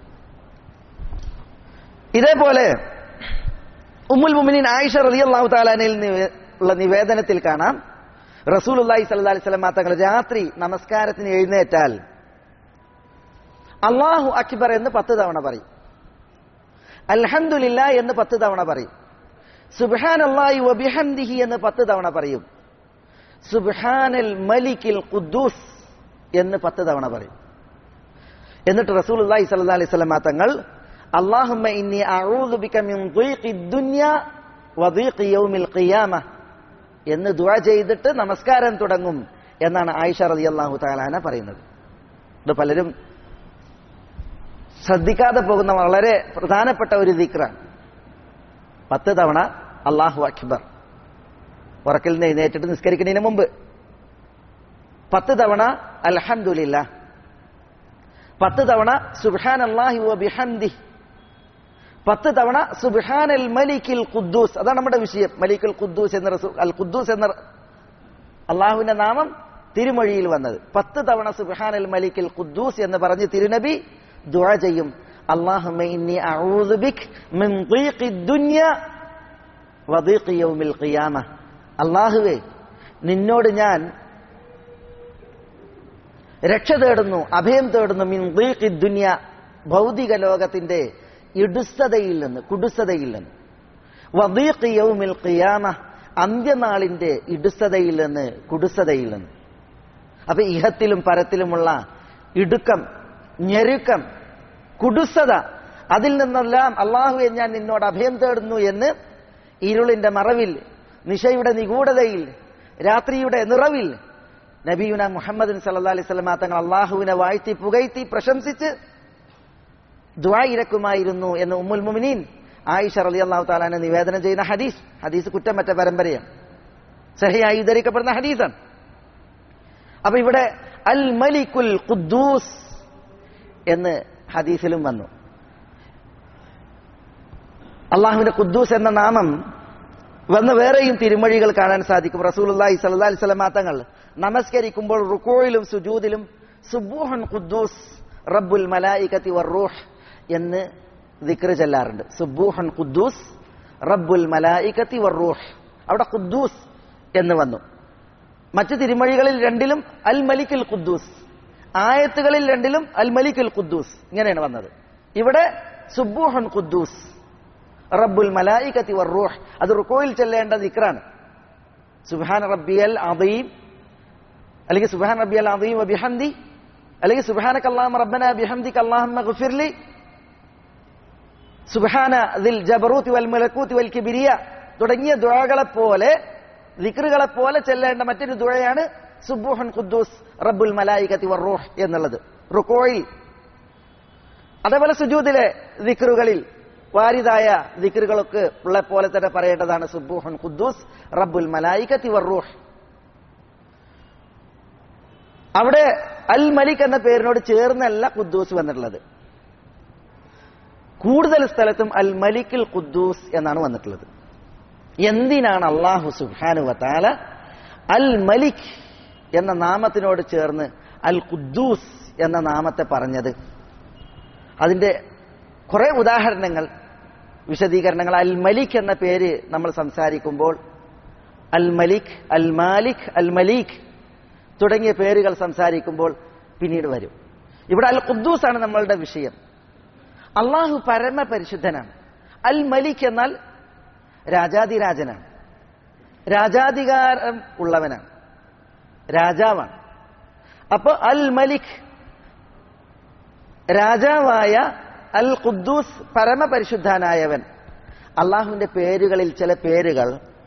ഇതേപോലെ ഉമ്മുൽ മുമിനീൻ ആയിഷ റളിയല്ലാഹു തആലാനയിൽ ഉള്ള നിവേദനത്തിൽ കാണാം റസൂലുള്ളാഹി സ്വല്ലല്ലാഹി അലൈഹി വസല്ലം തങ്ങൾ രാത്രി നമസ്കാരത്തിന് എഴുന്നേറ്റാൽ അള്ളാഹു അക്ബർ എന്ന് പത്ത് തവണ പറയും അൽഹംദുലില്ല എന്ന് പത്ത് തവണ പറയും സുബ്ഹാൻ അള്ളാഹി വബിഹംദിഹി എന്ന് പത്ത് തവണ പറയും സുബ്ഹാനൽ മലിക്കിൽ ഖുദ്ദൂസ് എന്ന് പത്ത് തവണ പറയും എന്നിട്ട് റസൂലുള്ളാഹി സ്വല്ലല്ലാഹി അലൈഹി വസല്ലം തങ്ങൾ അല്ലാഹുമ്മ ഇന്നി അഊദു ബിക മിൻ ضيقി ദുനിയ വദീഖി യൗമിൽ ഖിയാമ എന്ന് ദുആ ചെയ്തിട്ട് നമസ്കാരം തുടങ്ങും എന്നാണ് ആയിഷ റളിയല്ലാഹു തആലാന പറയുന്നത് ഇത് പലരും ശ്രദ്ധിക്കാതെ പോകുന്ന വളരെ പ്രധാനപ്പെട്ട ഒരു ദിക്റാണ് പത്ത് തവണ അള്ളാഹു അക്ബർ ഉറക്കിൽ നിന്ന് എഴുന്നേറ്റിട്ട് നിസ്കരിക്കുന്നതിന് മുമ്പ് പത്ത് തവണ അൽഹംദുലില്ല പത്ത് തവണ സുബ്ഹാൻ അള്ളാഹി ബിഹംദി പത്ത് തവണ സുബ്ഹാൻ അൽ മലിക്കിൽ ഖുദ്ദൂസ് അതാണ് നമ്മുടെ വിഷയം മലിക്കുൽ ഖുദ്ദൂസ് എന്ന റസൂ അൽ ഖുദ്ദൂസ് എന്ന അള്ളാഹുവിന്റെ നാമം തിരുമൊഴിയിൽ വന്നത് പത്ത് തവണ സുബ്ഹാൻ അൽ മലിക്കിൽ ഖുദ്ദൂസ് എന്ന് പറഞ്ഞ് തിരുനബി ദുആ ചെയ്യും അല്ലാഹുമ്മ ഇന്നി അഊദു ബിക് മിൻ ضيق الدنيا وضيق يوم القيامة അല്ലാഹുവേ നിന്നോട് ഞാൻ രക്ഷ തേടുന്നു അഭയം തേടുന്നു മിൻ ضيق الدنيا ഭൗതിക ലോകത്തിന്റെ ഇടുസ്തതയിൽ നിന്ന് കുടുസ്തതയിൽ നിന്ന് വദീഖ് യൗമിൽ ഖിയാമ അന്ത്യനാളിന്റെ ഇടുസ്തതയിൽ നിന്ന് കുടുസ്തതയിൽ നിന്ന് അപ്പൊ ഇഹത്തിലും പരത്തിലുമുള്ള ഇടുക്കം ഞെരുക്കം കുടുസത അതിൽ നിന്നെല്ലാം അള്ളാഹുവെ ഞാൻ നിന്നോട് അഭയം തേടുന്നു എന്ന് ഇരുളിന്റെ മറവിൽ നിശയുടെ നിഗൂഢതയിൽ രാത്രിയുടെ നിറവിൽ നബിയുന മുഹമ്മദ് സല്ലാ അലൈഹി സ്വലമാ തങ്ങൾ അള്ളാഹുവിനെ വാഴ്ത്തി പുകഴ്ത്തി പ്രശംസിച്ച് ദ്വാ ഇരക്കുമായിരുന്നു എന്ന് ഉമ്മുൽ മുമിനീൻ ആയിഷ റലി അള്ളാഹു താലാനെ നിവേദനം ചെയ്യുന്ന ഹദീസ് ഹദീസ് കുറ്റമറ്റ പരമ്പരയാണ് സഹിയായി ഉദ്ധരിക്കപ്പെടുന്ന ഹദീസാണ് അപ്പൊ ഇവിടെ അൽ മലിക്കുൽ ഖുദ്ദൂസ് എന്ന് ഹദീസിലും വന്നു അള്ളാഹുവിന്റെ ഖുദ്ദൂസ് എന്ന നാമം വന്ന് വേറെയും തിരുമൊഴികൾ കാണാൻ സാധിക്കും റസൂലുള്ളാഹി സ്വല്ലല്ലാഹി അലൈഹി വസല്ലം തങ്ങൾ നമസ്കരിക്കുമ്പോൾ റുക്കോയിലും സുജൂദിലും സുബൂഹൻ ഖുദ്ദൂസ് റബ്ബുൽ മലായികത്തി വറൂഹ് എന്ന് ദിക്ർ ചെല്ലാറുണ്ട് സുബൂഹൻ ഖുദ്ദൂസ് റബ്ബുൽ മലായികത്തി വറൂഹ് അവിടെ ഖുദ്ദൂസ് എന്ന് വന്നു മറ്റു തിരുമൊഴികളിൽ രണ്ടിലും അൽ മലിക്കുൽ ഖുദ്ദൂസ് ആയത്തുകളിൽ രണ്ടിലും അൽ മലിക്കുൽ ഖുദ്ദൂസ് ഇങ്ങനെയാണ് വന്നത് ഇവിടെ സുബൂഹൻ ഖുദ്ദൂസ് റബ്ബുൽ മലായികത്തി വറൂഹ് അത് റുക്കോയിൽ ചെല്ലേണ്ട ദിക്റാണ് സുബ്ഹാന റബ്ബിയൽ അദീം അല്ലെങ്കിൽ സുബ്ഹാന റബ്ബിയൽ അദീം വബിഹംദി അല്ലെങ്കിൽ സുബ്ഹാനക അല്ലാഹുമ്മ റബ്ബന ബിഹംദിക അല്ലാഹുമ്മ ഗഫിർലി സുബ്ഹാന ദിൽ ജബറൂത്തി വൽ മലക്കൂത്തി വൽ കിബിരിയ തുടങ്ങിയ ദുആകളെ പോലെ ദിക്റുകളെ പോലെ ചെല്ലേണ്ട മറ്റൊരു ദുഴയാണ് സുബൂഹൻ ഖുദ്ദൂസ് റബ്ബുൽ മലായികത്തി വറൂഹ് എന്നുള്ളത് റുക്കോയിൽ അതേപോലെ സുജൂദിലെ ദിക്റുകളിൽ വാരിതായ ദിക്റുകളൊക്കെ ഉള്ള പോലെ തന്നെ പറയേണ്ടതാണ് സുബൂഹൻ ഖുദ്ദൂസ് റബ്ബുൽ മലായികത്തി വറൂഹ് അവിടെ അൽ മലിക് എന്ന പേരിനോട് ചേർന്നല്ല ഖുദ്ദൂസ് വന്നിട്ടുള്ളത് കൂടുതൽ സ്ഥലത്തും അൽ മലിക്കുൽ ഖുദ്ദൂസ് എന്നാണ് വന്നിട്ടുള്ളത് എന്തിനാണ് അള്ളാഹു സുബ്ഹാനു വതാല അൽ മലിക് എന്ന നാമത്തിനോട് ചേർന്ന് അൽ ഖുദ്ദൂസ് എന്ന നാമത്തെ പറഞ്ഞത് അതിന്റെ കുറെ ഉദാഹരണങ്ങൾ വിശദീകരണങ്ങൾ അൽ മലിക് എന്ന പേര് നമ്മൾ സംസാരിക്കുമ്പോൾ അൽ മലിക് അൽ മാലിക് അൽ മലീഖ് തുടങ്ങിയ പേരുകൾ സംസാരിക്കുമ്പോൾ പിന്നീട് വരും ഇവിടെ അൽ ഖുദ്ദൂസ് ആണ് നമ്മളുടെ വിഷയം അള്ളാഹു പരമപരിശുദ്ധനാണ് അൽ മലിക് എന്നാൽ രാജാതിരാജനാണ് രാജാധികാരം ഉള്ളവനാണ് രാജാവാണ് അപ്പൊ അൽ മലിക് രാജാവായ അൽ ഖുദ്ദൂസ് പരമപരിശുദ്ധനായവൻ അള്ളാഹുവിന്റെ പേരുകളിൽ ചില പേരുകൾ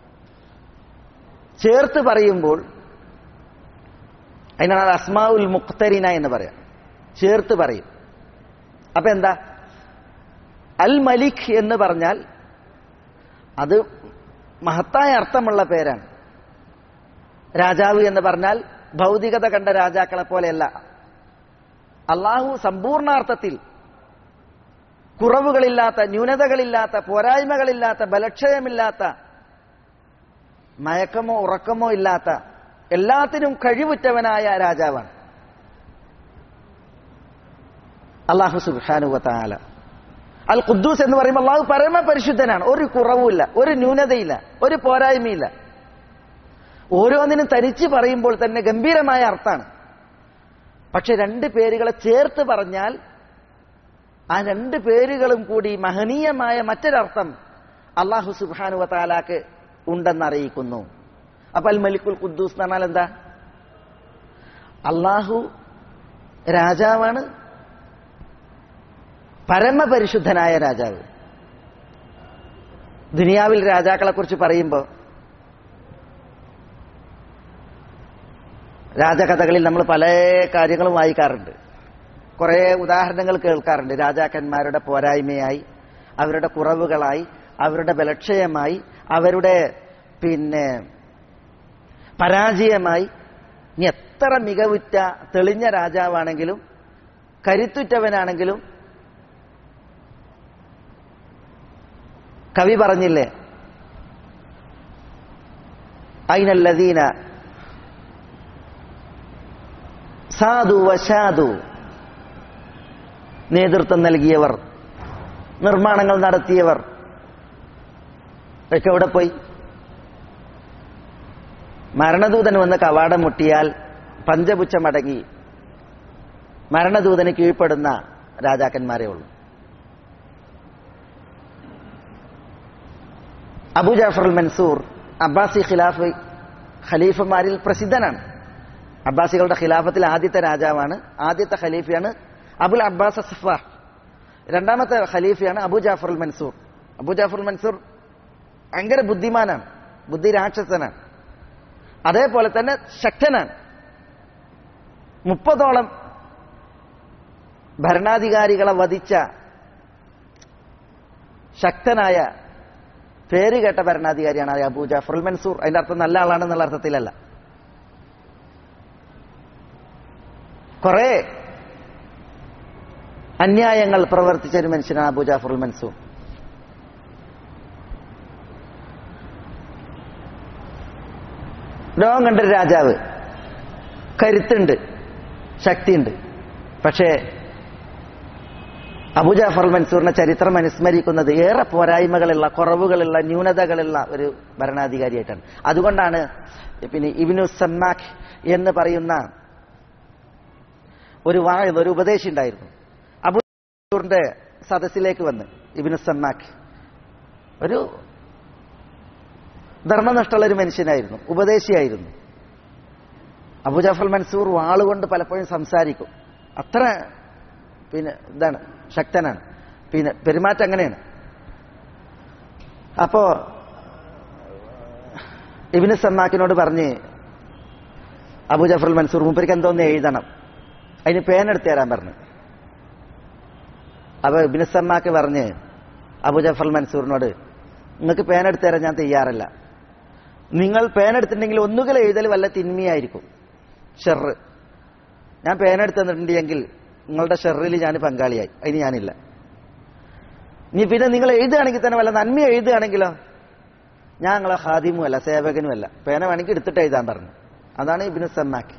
ചേർത്ത് പറയുമ്പോൾ അതിനാണ് അസ്മാഉൽ മുഖ്തരിന എന്ന് പറയാം ചേർത്ത് പറയും അപ്പൊ എന്താ അൽ മലിക് എന്ന് പറഞ്ഞാൽ അത് മഹത്തായ അർത്ഥമുള്ള പേരാണ് രാജാവ് എന്ന് പറഞ്ഞാൽ ഭൗതികത കണ്ട രാജാക്കളെ പോലെയല്ല അള്ളാഹു സമ്പൂർണാർത്ഥത്തിൽ കുറവുകളില്ലാത്ത ന്യൂനതകളില്ലാത്ത പോരായ്മകളില്ലാത്ത ബലക്ഷയമില്ലാത്ത മയക്കമോ ഉറക്കമോ ഇല്ലാത്ത എല്ലാത്തിനും കഴിവുറ്റവനായ രാജാവാണ് അള്ളാഹു സുബാനുവത്താല അൽ ഖുദ്ദൂസ് എന്ന് പറയുമ്പോൾ അള്ളാഹു പരമപരിശുദ്ധനാണ് ഒരു കുറവുമില്ല ഒരു ന്യൂനതയില്ല ഒരു പോരായ്മയില്ല ഓരോന്നിനും തനിച്ച് പറയുമ്പോൾ തന്നെ ഗംഭീരമായ അർത്ഥാണ് പക്ഷെ രണ്ട് പേരുകളെ ചേർത്ത് പറഞ്ഞാൽ ആ രണ്ട് പേരുകളും കൂടി മഹനീയമായ മറ്റൊരർത്ഥം അള്ളാഹു സുബാനു താലാക്ക് ഉണ്ടെന്നറിയിക്കുന്നു അപ്പൊ അൽ മലിക്കുൽ ഖുദ്ദൂസ് എന്ന് പറഞ്ഞാൽ എന്താ അള്ളാഹു രാജാവാണ് പരമപരിശുദ്ധനായ രാജാവ് ദുനിയാവിൽ രാജാക്കളെ കുറിച്ച് പറയുമ്പോൾ രാജകഥകളിൽ നമ്മൾ പല കാര്യങ്ങളും വായിക്കാറുണ്ട് കുറെ ഉദാഹരണങ്ങൾ കേൾക്കാറുണ്ട് രാജാക്കന്മാരുടെ പോരായ്മയായി അവരുടെ കുറവുകളായി അവരുടെ ബലക്ഷയമായി അവരുടെ പിന്നെ പരാജയമായി ഇനി എത്ര മികവുറ്റ തെളിഞ്ഞ രാജാവാണെങ്കിലും കരുത്തുറ്റവനാണെങ്കിലും കവി പറഞ്ഞില്ലേ അയിനല്ലദീന സാധു വശാദു നേതൃത്വം നൽകിയവർ നിർമ്മാണങ്ങൾ നടത്തിയവർ ഒക്കെ എവിടെ പോയി മരണദൂതൻ വന്ന് കവാടം മുട്ടിയാൽ പഞ്ചപുച്ഛമടങ്ങി മരണദൂതന് കീഴ്പ്പെടുന്ന രാജാക്കന്മാരേ ഉള്ളൂ അബു ജാഫർ മൻസൂർ അബ്ബാസി ഖിലാഫ് ഖലീഫമാരിൽ പ്രസിദ്ധനാണ് അബ്ബാസികളുടെ ഖിലാഫത്തിൽ ആദ്യത്തെ രാജാവാണ് ആദ്യത്തെ ഖലീഫയാണ് അബുൽ അബ്ബാസ് സഫ രണ്ടാമത്തെ ഖലീഫയാണ് അബു ജാഫർ മൻസൂർ അബു ജാഫർ മൻസൂർ ഭയങ്കര ബുദ്ധിമാനാണ് ബുദ്ധി രാക്ഷസനാണ് അതേപോലെ തന്നെ ശക്തനാണ് മുപ്പതോളം ഭരണാധികാരികളെ വധിച്ച ശക്തനായ പേര് കേട്ട ഭരണാധികാരിയാണ് ആ അബൂ ജാഫർ മൻസൂർ അതിന്റെ അർത്ഥം നല്ല ആളാണെന്നുള്ള അർത്ഥത്തിലല്ല കുറെ അന്യായങ്ങൾ പ്രവർത്തിച്ച ഒരു മനുഷ്യനാണ് അബൂ ജാഫർ മൻസൂർ ലോകം കണ്ടൊരു രാജാവ് കരുത്തുണ്ട് ശക്തിയുണ്ട് പക്ഷേ അബുജാഫർ മൻസൂറിന്റെ ചരിത്രം അനുസ്മരിക്കുന്നത് ഏറെ പോരായ്മകളുള്ള കുറവുകളുള്ള ന്യൂനതകളുള്ള ഒരു ഭരണാധികാരിയായിട്ടാണ് അതുകൊണ്ടാണ് പിന്നെ ഇബിനു സമ്മാഖ് എന്ന് പറയുന്ന ഒരു വാഴ ഒരു ഉപദേശി ഉണ്ടായിരുന്നു അബുജാഫറിന്റെ സദസ്സിലേക്ക് വന്ന് ഇബിനു സമ്മാഖ് ഒരു ധർമ്മനഷ്ടമുള്ള ഒരു മനുഷ്യനായിരുന്നു ഉപദേശിയായിരുന്നു അബുജാഫർ മൻസൂർ വാളുകൊണ്ട് പലപ്പോഴും സംസാരിക്കും അത്ര പിന്നെ ഇതാണ് ശക്തനാണ് പിന്നെ പെരുമാറ്റം അങ്ങനെയാണ് അപ്പോ ഇബിന് സമ്മാക്കിനോട് പറഞ്ഞ് അബുജാഫർ മൻസൂർ മൂപ്പർക്ക് എന്തോന്ന് എഴുതണം അതിന് പേനെടുത്ത് തരാൻ പറഞ്ഞു അപ്പൊ ഇബിന് സമ്മാക്ക് പറഞ്ഞ് അബുജാഫർ മൻസൂറിനോട് നിങ്ങൾക്ക് പേനെടുത്ത് തരാൻ ഞാൻ തയ്യാറല്ല നിങ്ങൾ പേനെടുത്തിട്ടുണ്ടെങ്കിൽ ഒന്നുകിൽ എഴുതൽ വല്ല തിന്മയായിരിക്കും ഷെറ് ഞാൻ പേനെടുത്ത് തന്നിട്ടുണ്ടെങ്കിൽ നിങ്ങളുടെ ഷെറിൽ ഞാൻ പങ്കാളിയായി അതിന് ഞാനില്ല നീ പിന്നെ നിങ്ങൾ എഴുതുകയാണെങ്കിൽ തന്നെ വല്ല നന്മ എഴുതുകയാണെങ്കിലോ ഞാൻ നിങ്ങളെ ഹാദിമുമല്ല സേവകനുമല്ല പേന വേണമെങ്കിൽ എടുത്തിട്ട് എഴുതാൻ പറഞ്ഞു അതാണ് ഇബിന് സമ്മാക്ക്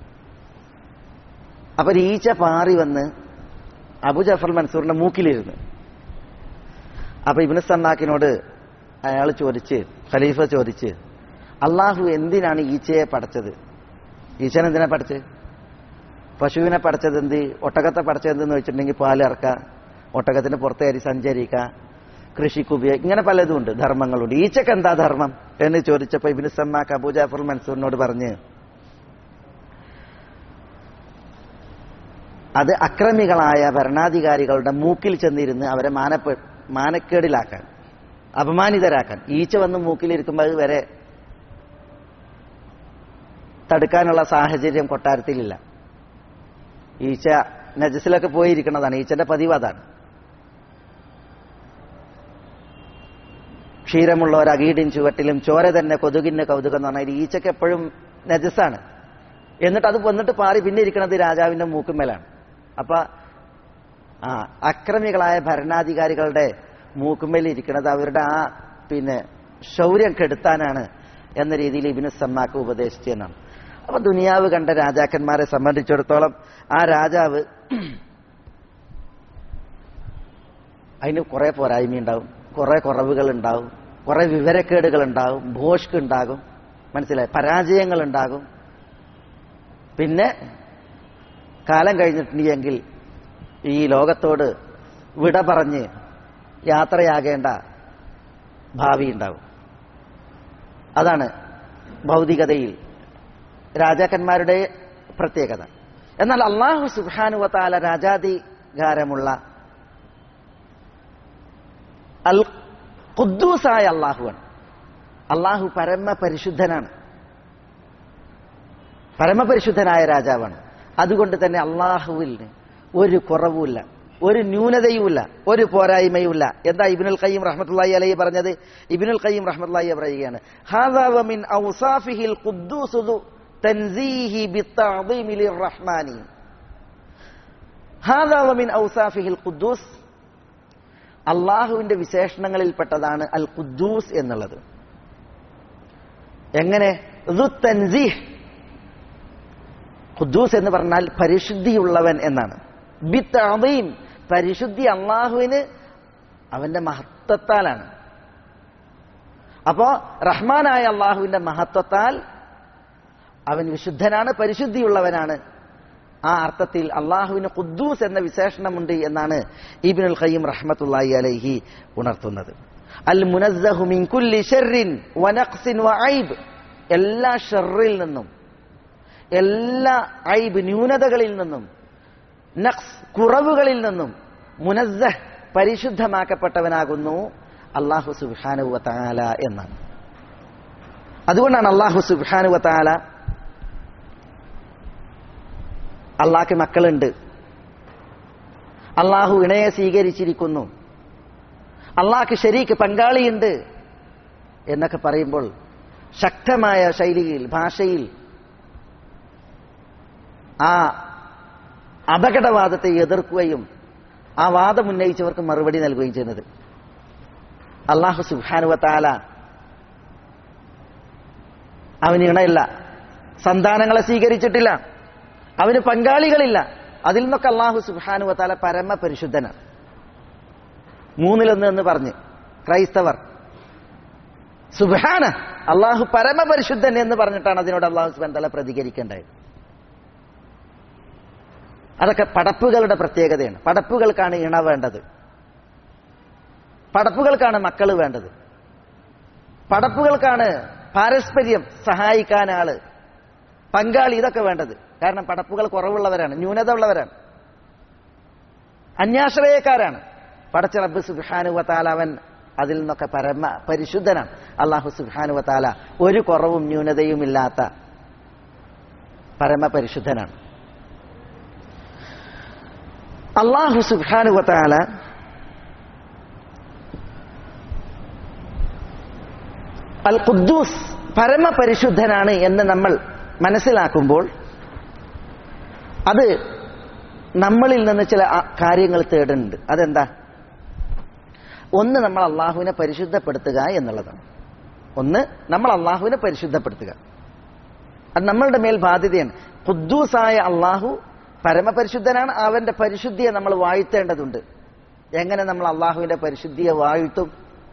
അപ്പൊ ഈച്ച പാറി വന്ന് അബു ജഫർ മൻസൂറിന്റെ മൂക്കിലിരുന്ന് അപ്പൊ ഇബിന് സമ്മാക്കിനോട് അയാൾ ചോദിച്ച് ഖലീഫ ചോദിച്ച് അള്ളാഹു എന്തിനാണ് ഈച്ചയെ പടച്ചത് ഈച്ചനെ എന്തിനാ പഠിച്ചത് പശുവിനെ പഠിച്ചത് എന്ത് ഒട്ടകത്തെ പഠിച്ചത് എന്തെന്ന് വെച്ചിട്ടുണ്ടെങ്കിൽ പാലിറക്ക ഒട്ടകത്തിന് പുറത്തേരി സഞ്ചരിക്ക കൃഷിക്ക് ഉപയോഗിക്കുക ഇങ്ങനെ പലതും ഉണ്ട് ധർമ്മങ്ങളുണ്ട് ഈച്ചക്ക് എന്താ ധർമ്മം എന്ന് ചോദിച്ചപ്പോ ഇബിന് സമ്മാക്ക് അബൂജാഫർ മൻസൂറിനോട് പറഞ്ഞ് അത് അക്രമികളായ ഭരണാധികാരികളുടെ മൂക്കിൽ ചെന്നിരുന്ന് അവരെ മാനപ്പെ മാനക്കേടിലാക്കാൻ അപമാനിതരാക്കാൻ ഈച്ച വന്ന് മൂക്കിലിരിക്കുമ്പോൾ അത് വരെ തടുക്കാനുള്ള സാഹചര്യം കൊട്ടാരത്തിലില്ല ഈച്ച നജസിലൊക്കെ പോയിരിക്കുന്നതാണ് ഈച്ചന്റെ പതിവ് അതാണ് ക്ഷീരമുള്ള ഒരു അകീടിൻ ചുവട്ടിലും ചോര തന്നെ കൊതുകിന്റെ കൗതുകം എന്ന് പറഞ്ഞാൽ ഈച്ചക്ക് എപ്പോഴും നജസാണ് എന്നിട്ട് അത് വന്നിട്ട് പാറി പിന്നെ ഇരിക്കുന്നത് രാജാവിന്റെ മൂക്കുമേലാണ് അപ്പൊ ആ അക്രമികളായ ഭരണാധികാരികളുടെ മൂക്കുമേൽ ഇരിക്കുന്നത് അവരുടെ ആ പിന്നെ ശൗര്യം കെടുത്താനാണ് എന്ന രീതിയിൽ ഇബിന് സമ്മാക്ക് ഉപദേശിച്ചു എന്നാണ് അപ്പൊ ദുനിയാവ് കണ്ട രാജാക്കന്മാരെ സംബന്ധിച്ചിടത്തോളം ആ രാജാവ് അതിന് കുറെ പോരായ്മയുണ്ടാവും കുറെ കുറവുകൾ ഉണ്ടാവും കുറെ വിവരക്കേടുകൾ ഉണ്ടാവും ഭോഷ്ക് ഉണ്ടാകും മനസ്സിലായി പരാജയങ്ങൾ ഉണ്ടാകും പിന്നെ കാലം കഴിഞ്ഞിട്ടുണ്ടെങ്കിൽ ഈ ലോകത്തോട് വിട പറഞ്ഞ് യാത്രയാകേണ്ട ഭാവി ഉണ്ടാവും അതാണ് ഭൗതികതയിൽ രാജാക്കന്മാരുടെ പ്രത്യേകത എന്നാൽ അള്ളാഹു സുബാനുവത്താല രാജാധികാരമുള്ള അൽ ഖുദ്ദൂസായ അള്ളാഹുവാണ് അള്ളാഹു പരമപരിശുദ്ധനാണ് പരമപരിശുദ്ധനായ രാജാവാണ് അതുകൊണ്ട് തന്നെ അള്ളാഹുവിൽ ഒരു കുറവുമില്ല ഒരു ന്യൂനതയുമില്ല ഒരു പോരായ്മയുമില്ല എന്താ ഇബിനുൽ ഖയ്യം റഹ്മത്തുള്ളാഹി അലൈഹി പറഞ്ഞത് ഇബിനുൽ ഖയ്യം റഹ്മത്തുള്ളാഹി പറയുകയാണ് ഹാദാ വമിൻ ഔസാഫിഹിൽ ഖുദ്ദൂസു തൻസീഹി ബിത്തഅദീമി ലിർറഹ്മാനി ഹാദാ വമിൻ ഔസാഫിഹിൽ ഖുദ്ദൂസ് അള്ളാഹുവിന്റെ വിശേഷണങ്ങളിൽപ്പെട്ടതാണ് അൽ ഖുദ്ദൂസ് എന്നുള്ളത് എങ്ങനെ തൻസീഹ് ഖുദ്ദൂസ് എന്ന് പറഞ്ഞാൽ പരിശുദ്ധിയുള്ളവൻ എന്നാണ് ബിത്ത് അദീം പരിശുദ്ധി അള്ളാഹുവിന് അവന്റെ മഹത്വത്താലാണ് അപ്പോ റഹ്മാനായ അള്ളാഹുവിന്റെ മഹത്വത്താൽ അവൻ വിശുദ്ധനാണ് പരിശുദ്ധിയുള്ളവനാണ് ആ അർത്ഥത്തിൽ അള്ളാഹുവിന് ഖുദ്ദൂസ് എന്ന വിശേഷണമുണ്ട് എന്നാണ് ഇബിനുൽ ഖയ്യം റഹ്മത്തുള്ളാഹി അലൈഹി ഉണർത്തുന്നത് അൽ മുനസ്സഹു മിൻ കുല്ലി ഷർറിൻ വനഖ്സിൻ വഐബ് എല്ലാ ഷർറിൽ നിന്നും എല്ലാ ഐബ് ന്യൂനതകളിൽ നിന്നും നഖ്സ് കുറവുകളിൽ നിന്നും മുനസ്സഹ് പരിശുദ്ധമാക്കപ്പെട്ടവനാകുന്നു അള്ളാഹു സുബാനുവ താല എന്നാണ് അതുകൊണ്ടാണ് അള്ളാഹു സുബാനുവ താല അള്ളാഹ്ക്ക് മക്കളുണ്ട് അള്ളാഹു ഇണയെ സ്വീകരിച്ചിരിക്കുന്നു അള്ളാഹ്ക്ക് ശരീക്ക് പങ്കാളിയുണ്ട് എന്നൊക്കെ പറയുമ്പോൾ ശക്തമായ ശൈലിയിൽ ഭാഷയിൽ ആ അപകടവാദത്തെ എതിർക്കുകയും ആ വാദം ഉന്നയിച്ചവർക്ക് മറുപടി നൽകുകയും ചെയ്യുന്നത് അള്ളാഹു സുഹാനുവത്താല അവന് ഇണയില്ല സന്താനങ്ങളെ സ്വീകരിച്ചിട്ടില്ല അവന് പങ്കാളികളില്ല അതിൽ നിന്നൊക്കെ അള്ളാഹു സുഹാനുവത്താല പരമ പരിശുദ്ധനാണ് മൂന്നിലൊന്ന് എന്ന് പറഞ്ഞ് ക്രൈസ്തവർ സുബാന അള്ളാഹു പരമപരിശുദ്ധൻ എന്ന് പറഞ്ഞിട്ടാണ് അതിനോട് അള്ളാഹു സുബാൻ തല പ്രതികരിക്കേണ്ടത് അതൊക്കെ പടപ്പുകളുടെ പ്രത്യേകതയാണ് പടപ്പുകൾക്കാണ് ഇണ വേണ്ടത് പടപ്പുകൾക്കാണ് മക്കൾ വേണ്ടത് പടപ്പുകൾക്കാണ് പാരസ്പര്യം സഹായിക്കാൻ ആള് പങ്കാളി ഇതൊക്കെ വേണ്ടത് കാരണം പടപ്പുകൾ കുറവുള്ളവരാണ് ന്യൂനത ഉള്ളവരാണ് അന്യാശ്രയക്കാരാണ് പടച്ച റബ്ബ് സുബാനുവത്താല അവൻ അതിൽ നിന്നൊക്കെ പരമ പരിശുദ്ധനാണ് അള്ളാഹു സുബാനുവത്താല ഒരു കുറവും ന്യൂനതയും ഇല്ലാത്ത പരമ പരിശുദ്ധനാണ് അള്ളാഹു സുബാനുവത്താല അൽ ഖുദ്ദൂസ് പരമപരിശുദ്ധനാണ് എന്ന് നമ്മൾ മനസ്സിലാക്കുമ്പോൾ അത് നമ്മളിൽ നിന്ന് ചില ആ- കാര്യങ്ങൾ തേടുന്നുണ്ട് അതെന്താ ഒന്ന് നമ്മൾ അള്ളാഹുവിനെ പരിശുദ്ധപ്പെടുത്തുക എന്നുള്ളതാണ് ഒന്ന് നമ്മൾ അള്ളാഹുവിനെ പരിശുദ്ധപ്പെടുത്തുക അത് നമ്മളുടെ മേൽ ബാധ്യതയാണ് ഖുദ്ദൂസായ അള്ളാഹു പരമപരിശുദ്ധനാണ് അവന്റെ പരിശുദ്ധിയെ നമ്മൾ വാഴ്ത്തേണ്ടതുണ്ട് എങ്ങനെ നമ്മൾ അള്ളാഹുവിന്റെ പരിശുദ്ധിയെ വാഴ്ത്തും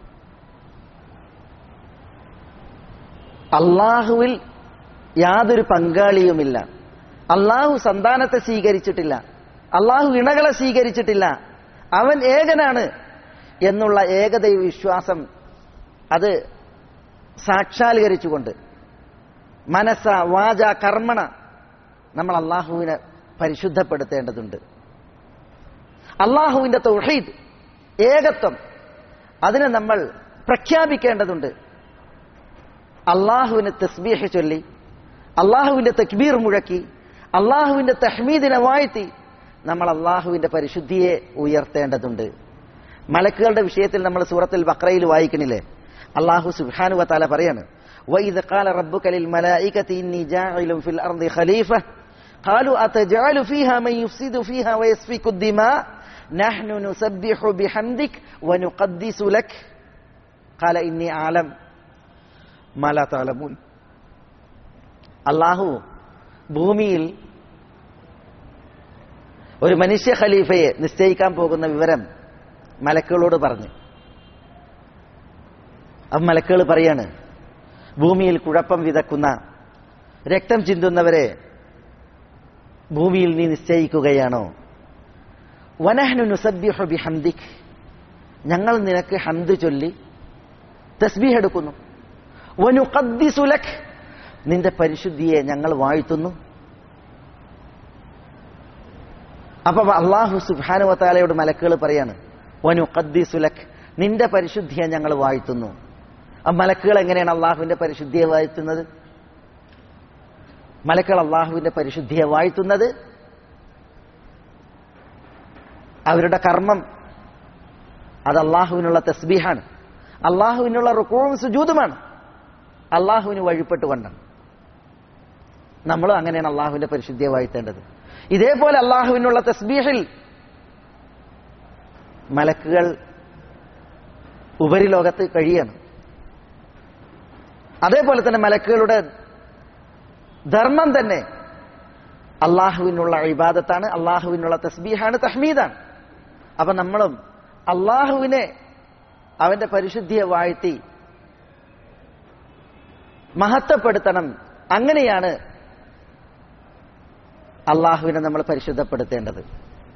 അള്ളാഹുവിൽ യാതൊരു പങ്കാളിയുമില്ല അള്ളാഹു സന്താനത്തെ സ്വീകരിച്ചിട്ടില്ല അള്ളാഹു ഇണകളെ സ്വീകരിച്ചിട്ടില്ല അവൻ ഏകനാണ് എന്നുള്ള ഏകദൈവ വിശ്വാസം അത് സാക്ഷാത്കരിച്ചുകൊണ്ട് മനസ്സ വാച കർമ്മണ നമ്മൾ അള്ളാഹുവിനെ പരിശുദ്ധപ്പെടുത്തേണ്ടതുണ്ട് അള്ളാഹുവിന്റെ തൗഹീദ് ഏകത്വം അതിനെ നമ്മൾ പ്രഖ്യാപിക്കേണ്ടതുണ്ട് അള്ളാഹുവിന് തസ്ബീഹ് ചൊല്ലി അള്ളാഹുവിന്റെ തക്ബീർ മുഴക്കി അള്ളാഹുവിന്റെ തഹ്മീദിനെ വാഴ്ത്തി നമ്മൾ അള്ളാഹുവിന്റെ പരിശുദ്ധിയെ ഉയർത്തേണ്ടതുണ്ട് മലക്കുകളുടെ വിഷയത്തിൽ നമ്മൾ സൂറത്തിൽ ബക്രയിൽ വായിക്കണില്ലേ അള്ളാഹു സുബ്ഹാനു വതാല പറയാണ് وَإِذْ قَالَ رَبُّكَ لِلْمَلَائِكَةِ إِنِّي جَاعِلٌ فِي الْأَرْضِ خَلِيفَةً قالوا أتجعل فيها من يفسد فيها ويسفك الدماء نحن نسبح بحمدك ونقدس لك قال إني أعلم ما لا تعلمون അള്ളാഹു ഭൂമിയിൽ ഒരു മനുഷ്യ ഖലീഫയെ നിശ്ചയിക്കാൻ പോകുന്ന വിവരം മലക്കുകളോട് പറഞ്ഞു അപ്പം മലക്കുകൾ പറയാണ് ഭൂമിയിൽ കുഴപ്പം വിതക്കുന്ന രക്തം ചിന്തുന്നവരെ ഭൂമിയിൽ നീ നിശ്ചയിക്കുകയാണോ വനഹ്നു നുസബ്ബിഹു ബിഹംദിക് ഞങ്ങൾ നിനക്ക് ഹംദ് ചൊല്ലി തസ്ബീഹ് എടുക്കുന്നു വനുഖദ്ദിസു ലക് നിന്റെ പരിശുദ്ധിയെ ഞങ്ങൾ വാഴ്ത്തുന്നു അപ്പൊ അള്ളാഹു സുബ്ഹാനു വതാലയോട് മലക്കുകൾ പറയാണ് വനുഖദ്ദിസു ലക് നിന്റെ പരിശുദ്ധിയെ ഞങ്ങൾ വാഴ്ത്തുന്നു ആ മലക്കുകൾ എങ്ങനെയാണ് അള്ളാഹുവിന്റെ പരിശുദ്ധിയെ വാഴ്ത്തുന്നത് മലക്കുകൾ അള്ളാഹുവിന്റെ പരിശുദ്ധിയെ വാഴ്ത്തുന്നത് അവരുടെ കർമ്മം അത് അള്ളാഹുവിനുള്ള തസ്ബീഹാണ് അള്ളാഹുവിനുള്ള റുക്കവും സുജൂതുമാണ് അള്ളാഹുവിന് വഴിപ്പെട്ടുകൊണ്ടാണ് നമ്മളും അങ്ങനെയാണ് അള്ളാഹുവിന്റെ പരിശുദ്ധിയെ വാഴ്ത്തേണ്ടത് ഇതേപോലെ അള്ളാഹുവിനുള്ള തസ്ബീഹിൽ മലക്കുകൾ ഉപരിലോകത്ത് കഴിയണം അതേപോലെ തന്നെ മലക്കുകളുടെ ധർമ്മം തന്നെ അള്ളാഹുവിനുള്ള ഇബാദത്താണ് അള്ളാഹുവിനുള്ള തസ്ബീഹാണ് തഹ്മീദാണ് അപ്പൊ നമ്മളും അള്ളാഹുവിനെ അവന്റെ പരിശുദ്ധിയെ വാഴ്ത്തി മഹത്വപ്പെടുത്തണം അങ്ങനെയാണ് അള്ളാഹുവിനെ നമ്മൾ പരിശുദ്ധപ്പെടുത്തേണ്ടത്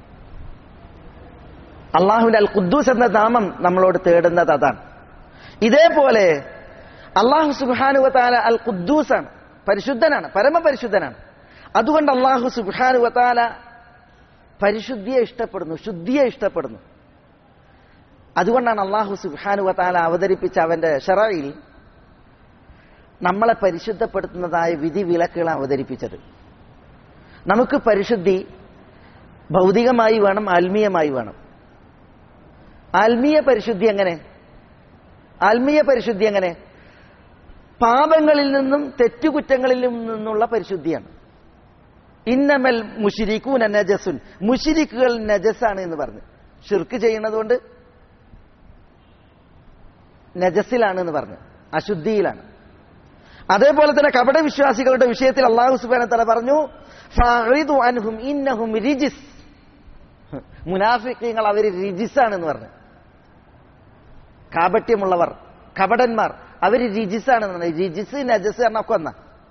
അള്ളാഹുവിന്റെ അൽ ഖുദ്ദൂസ് എന്ന നാമം നമ്മളോട് തേടുന്നത് അതാണ് ഇതേപോലെ അള്ളാഹു സുബാനുവത്താല അൽ ഖുദ്ദൂസാണ് പരിശുദ്ധനാണ് പരമപരിശുദ്ധനാണ് അതുകൊണ്ട് അള്ളാഹു സുബാനുവത്താല പരിശുദ്ധിയെ ഇഷ്ടപ്പെടുന്നു ശുദ്ധിയെ ഇഷ്ടപ്പെടുന്നു അതുകൊണ്ടാണ് അള്ളാഹു സുബാനുവത്താല അവതരിപ്പിച്ച അവന്റെ ഷറയിൽ നമ്മളെ പരിശുദ്ധപ്പെടുത്തുന്നതായ വിധി വിലക്കുകൾ അവതരിപ്പിച്ചത് നമുക്ക് പരിശുദ്ധി ഭൗതികമായി വേണം ആത്മീയമായി വേണം ആത്മീയ പരിശുദ്ധി എങ്ങനെ ആത്മീയ പരിശുദ്ധി എങ്ങനെ പാപങ്ങളിൽ നിന്നും തെറ്റുകുറ്റങ്ങളിൽ നിന്നുള്ള പരിശുദ്ധിയാണ് ഇന്നമൽ മുഷിരിക്കൂന നജസുൻ മുഷിരിക്കുകൾ നജസാണ് എന്ന് പറഞ്ഞു ഷിർക്ക് ചെയ്യുന്നത് കൊണ്ട് നജസിലാണ് എന്ന് പറഞ്ഞു അശുദ്ധിയിലാണ് അതേപോലെ തന്നെ കപട വിശ്വാസികളുടെ വിഷയത്തിൽ അള്ളാഹു സുബാന തല പറഞ്ഞു ഫഅറിദു അൻഹും ഇന്നഹും റിജിസ് മുനാഫിക്കങ്ങൾ അവർ റിജിസാണെന്ന് പറഞ്ഞു കാപട്യമുള്ളവർ കപടന്മാർ അവർ റിജിസാണെന്ന് പറഞ്ഞു റിജിസ് നജസ് എന്നൊക്കെ ഒന്ന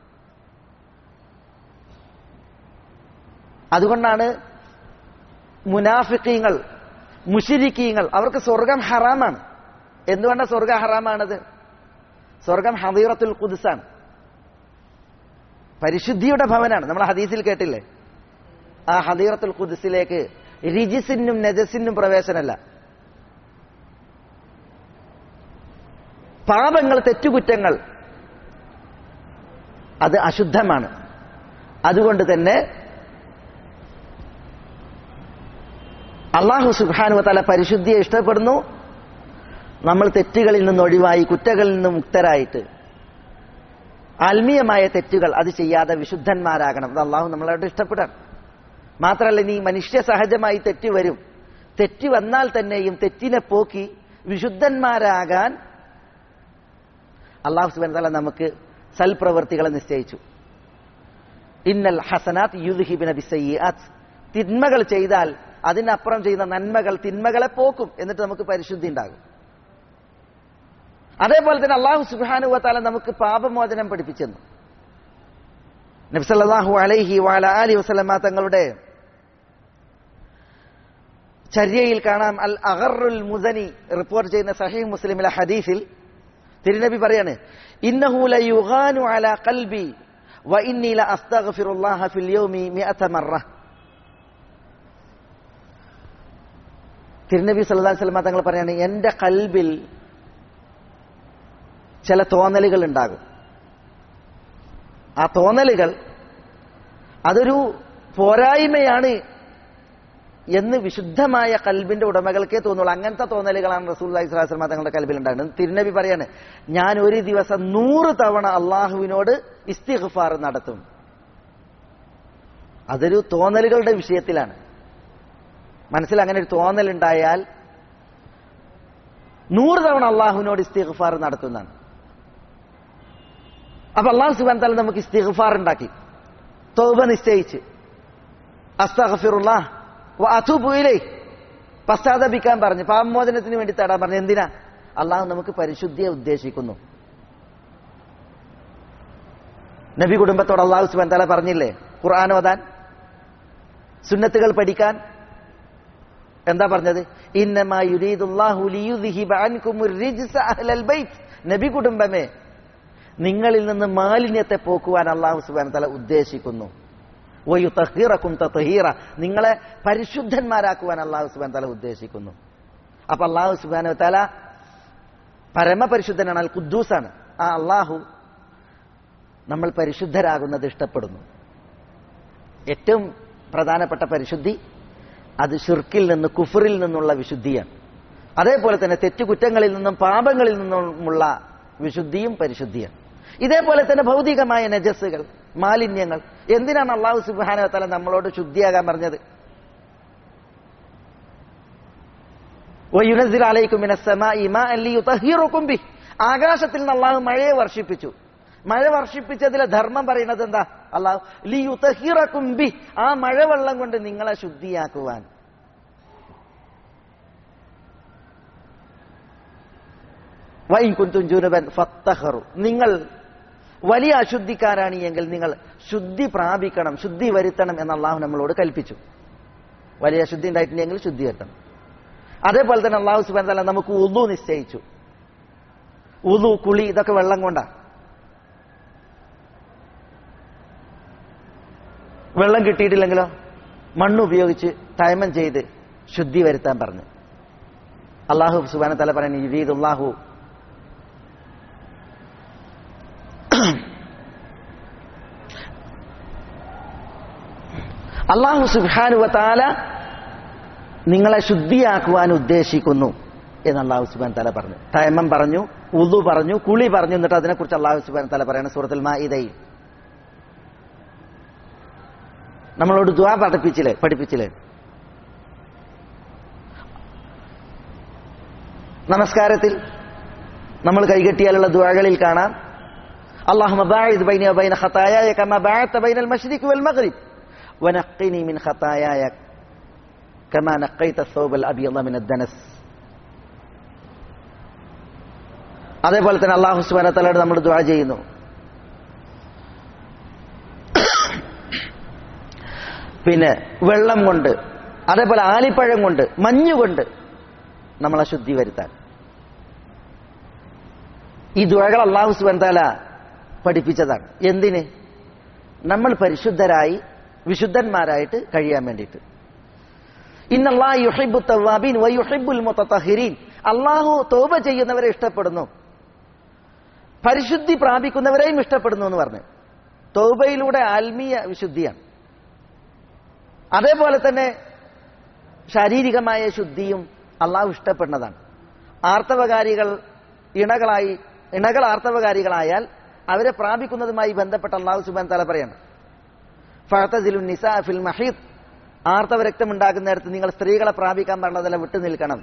അതുകൊണ്ടാണ് മുനാഫിക്കീങ്ങൾ മുഷിരിക്കീങ്ങൾ അവർക്ക് സ്വർഗം ഹറാമാണ് എന്തുകൊണ്ടാണ് സ്വർഗം ഹറാമാണത് സ്വർഗം ഹദീറത്തുൽ ഖുദ്സാണ് പരിശുദ്ധിയുടെ ഭവനാണ് നമ്മൾ ഹദീസിൽ കേട്ടില്ലേ ആ ഹദീറത്തുൽ ഖുദ്സിലേക്ക് റിജിസിനും നജസിനും പ്രവേശനമല്ല പാപങ്ങൾ തെറ്റുകുറ്റങ്ങൾ അത് അശുദ്ധമാണ് അതുകൊണ്ട് തന്നെ അള്ളാഹു സുബാനു തല പരിശുദ്ധിയെ ഇഷ്ടപ്പെടുന്നു നമ്മൾ തെറ്റുകളിൽ നിന്ന് ഒഴിവായി കുറ്റകളിൽ നിന്ന് മുക്തരായിട്ട് ആത്മീയമായ തെറ്റുകൾ അത് ചെയ്യാതെ വിശുദ്ധന്മാരാകണം അത് അള്ളാഹു നമ്മളോട് ഇഷ്ടപ്പെടാൻ മാത്രമല്ല നീ മനുഷ്യ സഹജമായി തെറ്റ് വരും തെറ്റ് വന്നാൽ തന്നെയും തെറ്റിനെ പോക്കി വിശുദ്ധന്മാരാകാൻ അള്ളാഹു സുബാൻ തല നമുക്ക് സൽപ്രവൃത്തികളെ നിശ്ചയിച്ചു ഇന്നൽ ഹസനാത്ത് യുദ്ഹിബിന ബിസയ്യാത്ത് തിന്മകൾ ചെയ്താൽ അതിനപ്പുറം ചെയ്യുന്ന നന്മകൾ തിന്മകളെ പോക്കും എന്നിട്ട് നമുക്ക് പരിശുദ്ധി ഉണ്ടാകും അതേപോലെ തന്നെ അള്ളാഹു സുബാനുവത്താല നമുക്ക് പാപമോചനം പഠിപ്പിച്ചെന്നു നബ്സല്ലാഹു അലൈഹി വാല അലി വസ്ലമ തങ്ങളുടെ ചര്യയിൽ കാണാം അൽ അഹറുൽ മുസനി റിപ്പോർട്ട് ചെയ്യുന്ന സഹീഹ് മുസ്ലിമിലെ ഹദീസിൽ തിരുനബി പറയാണ് ഇന്നഹു ലയുഗാനു അല ഖൽബി വ ഇന്നി ല അസ്തഗ്ഫിറുല്ലാഹ ഫിൽ യൗമി മിഅത മറ തിരുനബി സല്ലല്ലാഹു അലൈഹി വസല്ലം തങ്ങൾ പറയാണ് എൻ്റെ കൽബിൽ ചില തോന്നലുകൾ ഉണ്ടാകും ആ തോന്നലുകൾ അതൊരു പോരായ്മയാണ് എന്ന് വിശുദ്ധമായ കൽബിന്റെ ഉടമകൾക്കേ തോന്നുള്ളൂ അങ്ങനത്തെ തോന്നലുകളാണ് റസൂൽ സ്വലാസ്ലമ തങ്ങളുടെ കൽബിൽ ഉണ്ടാകുന്നത് തിരുനബി പറയാണ് ഞാൻ ഒരു ദിവസം നൂറ് തവണ അള്ളാഹുവിനോട് ഇസ്തിഗ്ഫാർ നടത്തും അതൊരു തോന്നലുകളുടെ വിഷയത്തിലാണ് മനസ്സിൽ അങ്ങനെ ഒരു തോന്നലുണ്ടായാൽ നൂറ് തവണ അള്ളാഹുവിനോട് ഇസ്തിഗ്ഫാർ നടത്തുന്നതാണ് അപ്പൊ അള്ളാഹു സുബാൻ താല നമുക്ക് ഇസ്തിഗ്ഫാർ ഉണ്ടാക്കി തോബ നിശ്ചയിച്ച് അസ്തഗ്ഫിറുല്ലാഹ് അതുപൂയിലേ പശ്ചാത്തപിക്കാൻ പറഞ്ഞു പാപമോചനത്തിന് വേണ്ടി തേടാൻ പറഞ്ഞു എന്തിനാ അള്ളാഹു നമുക്ക് പരിശുദ്ധിയെ ഉദ്ദേശിക്കുന്നു നബി കുടുംബത്തോട് അള്ളാഹു സുബാൻ തല പറഞ്ഞില്ലേ ഖുർആൻ ഓതാൻ സുന്നത്തുകൾ പഠിക്കാൻ എന്താ പറഞ്ഞത് നബി കുടുംബമേ നിങ്ങളിൽ നിന്ന് മാലിന്യത്തെ പോക്കുവാൻ അള്ളാഹു സുബാൻ തല ഉദ്ദേശിക്കുന്നു വയു തഹീറക്കും തഹീറ നിങ്ങളെ പരിശുദ്ധന്മാരാക്കുവാൻ അള്ളാഹു സുബാൻ തല ഉദ്ദേശിക്കുന്നു അപ്പൊ അള്ളാഹു സുബാന തല പരമപരിശുദ്ധനാണ് അൽ കുദ്ദൂസാണ് ആ അള്ളാഹു നമ്മൾ പരിശുദ്ധരാകുന്നത് ഇഷ്ടപ്പെടുന്നു ഏറ്റവും പ്രധാനപ്പെട്ട പരിശുദ്ധി അത് ഷിർക്കിൽ നിന്ന് കുഫറിൽ നിന്നുള്ള വിശുദ്ധിയാണ് അതേപോലെ തന്നെ തെറ്റുകുറ്റങ്ങളിൽ നിന്നും പാപങ്ങളിൽ നിന്നുമുള്ള വിശുദ്ധിയും പരിശുദ്ധിയാണ് ഇതേപോലെ തന്നെ ഭൗതികമായ നജസ്സുകൾ മാലിന്യങ്ങൾ എന്തിനാണ് അള്ളാഹു സുബാന തല നമ്മളോട് ശുദ്ധിയാകാൻ പറഞ്ഞത് ആകാശത്തിൽ നിന്ന് അള്ളാഹു മഴയെ വർഷിപ്പിച്ചു മഴ വർഷിപ്പിച്ചതിലെ ധർമ്മം പറയുന്നത് എന്താ അള്ളാഹു ലിയുതഹിറക്കുംബി ആ മഴവെള്ളം കൊണ്ട് നിങ്ങളെ ശുദ്ധിയാക്കുവാൻ വൈകുന്തുഞ്ചുനുബൻ ഫത്തഹറു നിങ്ങൾ വലിയ അശുദ്ധിക്കാരാണ് എങ്കിൽ നിങ്ങൾ ശുദ്ധി പ്രാപിക്കണം ശുദ്ധി വരുത്തണം എന്ന് അള്ളാഹു നമ്മളോട് കൽപ്പിച്ചു വലിയ അശുദ്ധി ഉണ്ടായിട്ടുണ്ടെങ്കിൽ ശുദ്ധി വരുത്തണം അതേപോലെ തന്നെ അള്ളാഹു സുബാൻ തല നമുക്ക് ഉദു നിശ്ചയിച്ചു ഉദു കുളി ഇതൊക്കെ വെള്ളം കൊണ്ടാ വെള്ളം കിട്ടിയിട്ടില്ലെങ്കിലോ മണ്ണ് ഉപയോഗിച്ച് തയമം ചെയ്ത് ശുദ്ധി വരുത്താൻ പറഞ്ഞു അള്ളാഹു സുബാന തല പറയുന്നു യുരീദ് അള്ളാഹു അള്ളാഹു സുബാനുവ താല നിങ്ങളെ ശുദ്ധിയാക്കുവാൻ ഉദ്ദേശിക്കുന്നു എന്ന് അള്ളാഹു സുബാൻ തല പറഞ്ഞു തയമ്മം പറഞ്ഞു ഉദു പറഞ്ഞു കുളി പറഞ്ഞു എന്നിട്ട് അതിനെക്കുറിച്ച് അള്ളാഹു സുബാൻ തല പറയണ സൂറത്തുൽ മാഇദയിൽ നമ്മളോട് ദ്വാ പഠിപ്പിച്ചില്ലേ പഠിപ്പിച്ചില്ലേ നമസ്കാരത്തിൽ നമ്മൾ കൈകെട്ടിയാലുള്ള ദ്വാകളിൽ കാണാം اللهم باعد بيني وبين خطاياي كما باعدت بين المشرق والمغرب ونقني من خطاياي كما نقيت الثوب الأبيض من الدنس അതേപോലെ തന്നെ അള്ളാഹു സുബാന തലയോട് നമ്മൾ ദ്വാ ചെയ്യുന്നു പിന്നെ വെള്ളം കൊണ്ട് അതേപോലെ ആലിപ്പഴം കൊണ്ട് മഞ്ഞുകൊണ്ട് നമ്മളെ ശുദ്ധി വരുത്താൻ ഈ ദുഴകൾ അള്ളാഹു സുബാൻ താല പഠിപ്പിച്ചതാണ് എന്തിന് നമ്മൾ പരിശുദ്ധരായി വിശുദ്ധന്മാരായിട്ട് കഴിയാൻ വേണ്ടിയിട്ട് ഇന്നല്ലാഹു തവാബീൻ വയുഹിബുൽ മുത്തഹിരീൻ അള്ളാഹു തോപ ചെയ്യുന്നവരെ ഇഷ്ടപ്പെടുന്നു പരിശുദ്ധി പ്രാപിക്കുന്നവരെയും ഇഷ്ടപ്പെടുന്നു എന്ന് പറഞ്ഞു തോബയിലൂടെ ആത്മീയ വിശുദ്ധിയാണ് അതേപോലെ തന്നെ ശാരീരികമായ ശുദ്ധിയും അള്ളാഹു ഇഷ്ടപ്പെടുന്നതാണ് ആർത്തവകാരികൾ ഇണകളായി ഇണകൾ ആർത്തവകാരികളായാൽ അവരെ പ്രാപിക്കുന്നതുമായി ബന്ധപ്പെട്ട അള്ളാഹു സുബാൻ തല പറയാണ് ഫഹത്തസിലു നിസാ ഫിൽ മഹീദ് ആർത്തവ രക്തം ഉണ്ടാകുന്ന നേരത്ത് നിങ്ങൾ സ്ത്രീകളെ പ്രാപിക്കാൻ പറഞ്ഞതെല്ലാം വിട്ടു നിൽക്കണം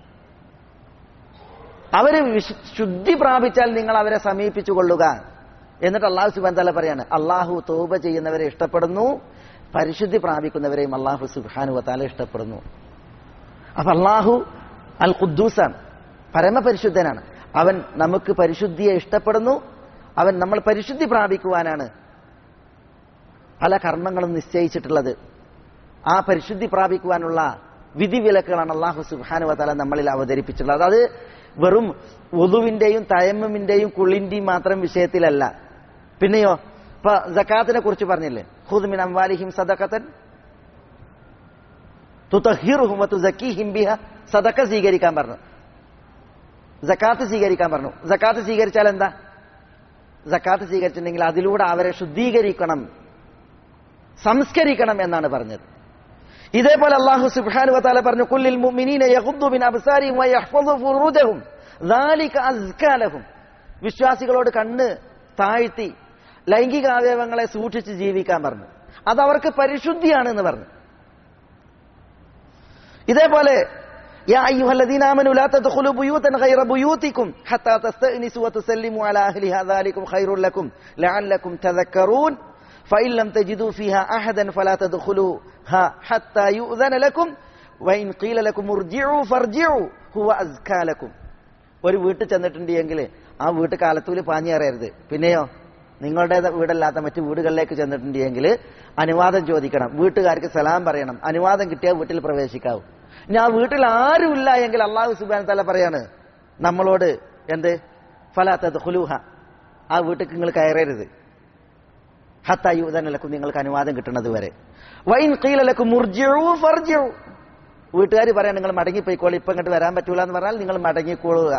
അവര് വിശു- ശുദ്ധി പ്രാപിച്ചാൽ നിങ്ങൾ അവരെ സമീപിച്ചു കൊള്ളുക എന്നിട്ട് അള്ളാഹു സുബാൻ തല പറയാണ് അള്ളാഹു തോപ ചെയ്യുന്നവരെ ഇഷ്ടപ്പെടുന്നു പരിശുദ്ധി പ്രാപിക്കുന്നവരെയും അള്ളാഹു സുബാനു വത്താല ഇഷ്ടപ്പെടുന്നു അപ്പൊ അള്ളാഹു അൽ ഖുദ്ദൂസാണ് പരമപരിശുദ്ധനാണ് അവൻ നമുക്ക് പരിശുദ്ധിയെ ഇഷ്ടപ്പെടുന്നു അവൻ നമ്മൾ പരിശുദ്ധി പ്രാപിക്കുവാനാണ് പല കർമ്മങ്ങളും നിശ്ചയിച്ചിട്ടുള്ളത് ആ പരിശുദ്ധി പ്രാപിക്കുവാനുള്ള വിധിവിലക്കുകളാണ് അള്ളാഹു സുബാനു വത്താല നമ്മളിൽ അവതരിപ്പിച്ചിട്ടുള്ളത് അത് വെറും ഒതുവിന്റെയും തയമ്മിന്റെയും കുളിന്റെയും മാത്രം വിഷയത്തിലല്ല പിന്നെയോ ഇപ്പൊ ജക്കാത്തിനെ കുറിച്ച് പറഞ്ഞില്ലേ ഹുദ്മിൻ അംവാലിഹിം സദക്കത്തൻ തുതഹിറുഹും വതുസക്കീഹിം ബിഹ സദക്ക സ്വീകരിക്കാൻ പറഞ്ഞു ജക്കാത്ത് സ്വീകരിക്കാൻ പറഞ്ഞു ജക്കാത്ത് സ്വീകരിച്ചാൽ എന്താ ജക്കാത്ത് സ്വീകരിച്ചിട്ടുണ്ടെങ്കിൽ അതിലൂടെ അവരെ ശുദ്ധീകരിക്കണം സംസ്കരിക്കണം എന്നാണ് പറഞ്ഞത് ഇതേപോലെ അള്ളാഹു സുബ്ഹാനഹു വതആല പറഞ്ഞു കുല്ലിൽ മുഅ്മിനീന യഗ്ദു മിൻ അബ്സാരിഹിം വയഹ്ഫദു ഫുറൂജഹും ദാലിക അസ്കാ ലഹും വിശ്വാസികളോട് കണ്ണ് താഴ്ത്തി ലൈംഗിക അവയവങ്ങളെ സൂക്ഷിച്ച് ജീവിക്കാൻ പറഞ്ഞു അത് അവർക്ക് പരിശുദ്ധിയാണ് എന്ന് പറഞ്ഞു ഇതേപോലെ يا أيها الذين آمنوا لا تدخلوا بيوتا غير بيوتكم حتى تستأنسوا وتسلموا على أهلها ذلكم خير لكم لعلكم تذكرون فإن لم تجدوا فيها أحدا فلا تدخلوها حتى يؤذن لكم وإن قيل لكم ارجعوا فارجعوا هو أزكى لكم ഒരു വീട്ടിൽ ചെന്നിട്ടുണ്ട് എങ്കിൽ ആ വീട്ട് കാലത്തൂല് പാഞ്ഞേറരുത് പിന്നെയോ നിങ്ങളുടെ വീടല്ലാത്ത മറ്റു വീടുകളിലേക്ക് ചെന്നിട്ടുണ്ട് എങ്കിൽ അനുവാദം ചോദിക്കണം വീട്ടുകാർക്ക് സലാം പറയണം അനുവാദം കിട്ടിയാൽ വീട്ടിൽ പ്രവേശിക്കാവൂ ഇനി ആ വീട്ടിൽ ആരുമില്ല എങ്കിൽ അള്ളാഹു സുബാൻ തല പറയാണ് നമ്മളോട് എന്ത് ഫലാത്തത് ഹുലൂഹ ആ വീട്ടിൽ നിങ്ങൾ കയറരുത് ഹത്തായുധനലക്കും നിങ്ങൾക്ക് അനുവാദം കിട്ടുന്നത് വരെ വൈൻ കീലലക്കും മുർജിഴു ഫർജിഴു വീട്ടുകാർ പറയാൻ നിങ്ങൾ മടങ്ങിപ്പോയിക്കോളൂ ഇപ്പൊ ഇങ്ങോട്ട് വരാൻ പറ്റൂല എന്ന് പറഞ്ഞാൽ നിങ്ങൾ മടങ്ങിക്കൊള്ളുക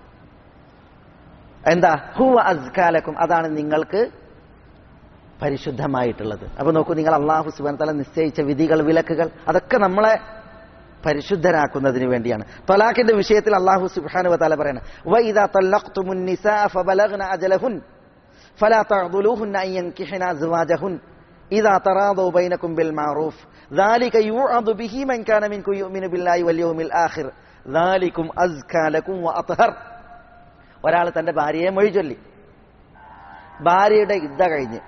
എന്താ ഹുവ അസ്കാലക്കും അതാണ് നിങ്ങൾക്ക് പരിശുദ്ധമായിട്ടുള്ളത് അപ്പൊ നോക്കൂ നിങ്ങൾ അള്ളാഹു സുബാൻ തല നിശ്ചയിച്ച വിധികൾ വിലക്കുകൾ അതൊക്കെ നമ്മളെ പരിശുദ്ധരാക്കുന്നതിന് വേണ്ടിയാണ് തൊലാഖിന്റെ വിഷയത്തിൽ അള്ളാഹു സുബ്ഹാനഹു വതആല പറയാണ് വഇദാ തല്ലഖ്തുമുൻ നിസാ ഫബലഗ്ന അജലഹുൻ ഫലാ തഅദുലൂഹുന്ന അൻ യൻകിഹ്ന അസ്വാജഹുൻ ഇദാ തറാദൂ ബൈനകും ബിൽ മഅറൂഫ് ذلك يوعظ به من كان منكم يؤمن بالله واليوم الآخر ذلكم أزكى لكم وأطهر ഒരാൾ തന്റെ ഭാര്യയെ മൊഴി ചൊല്ലി ഭാര്യയുടെ യുദ്ധ കഴിഞ്ഞ്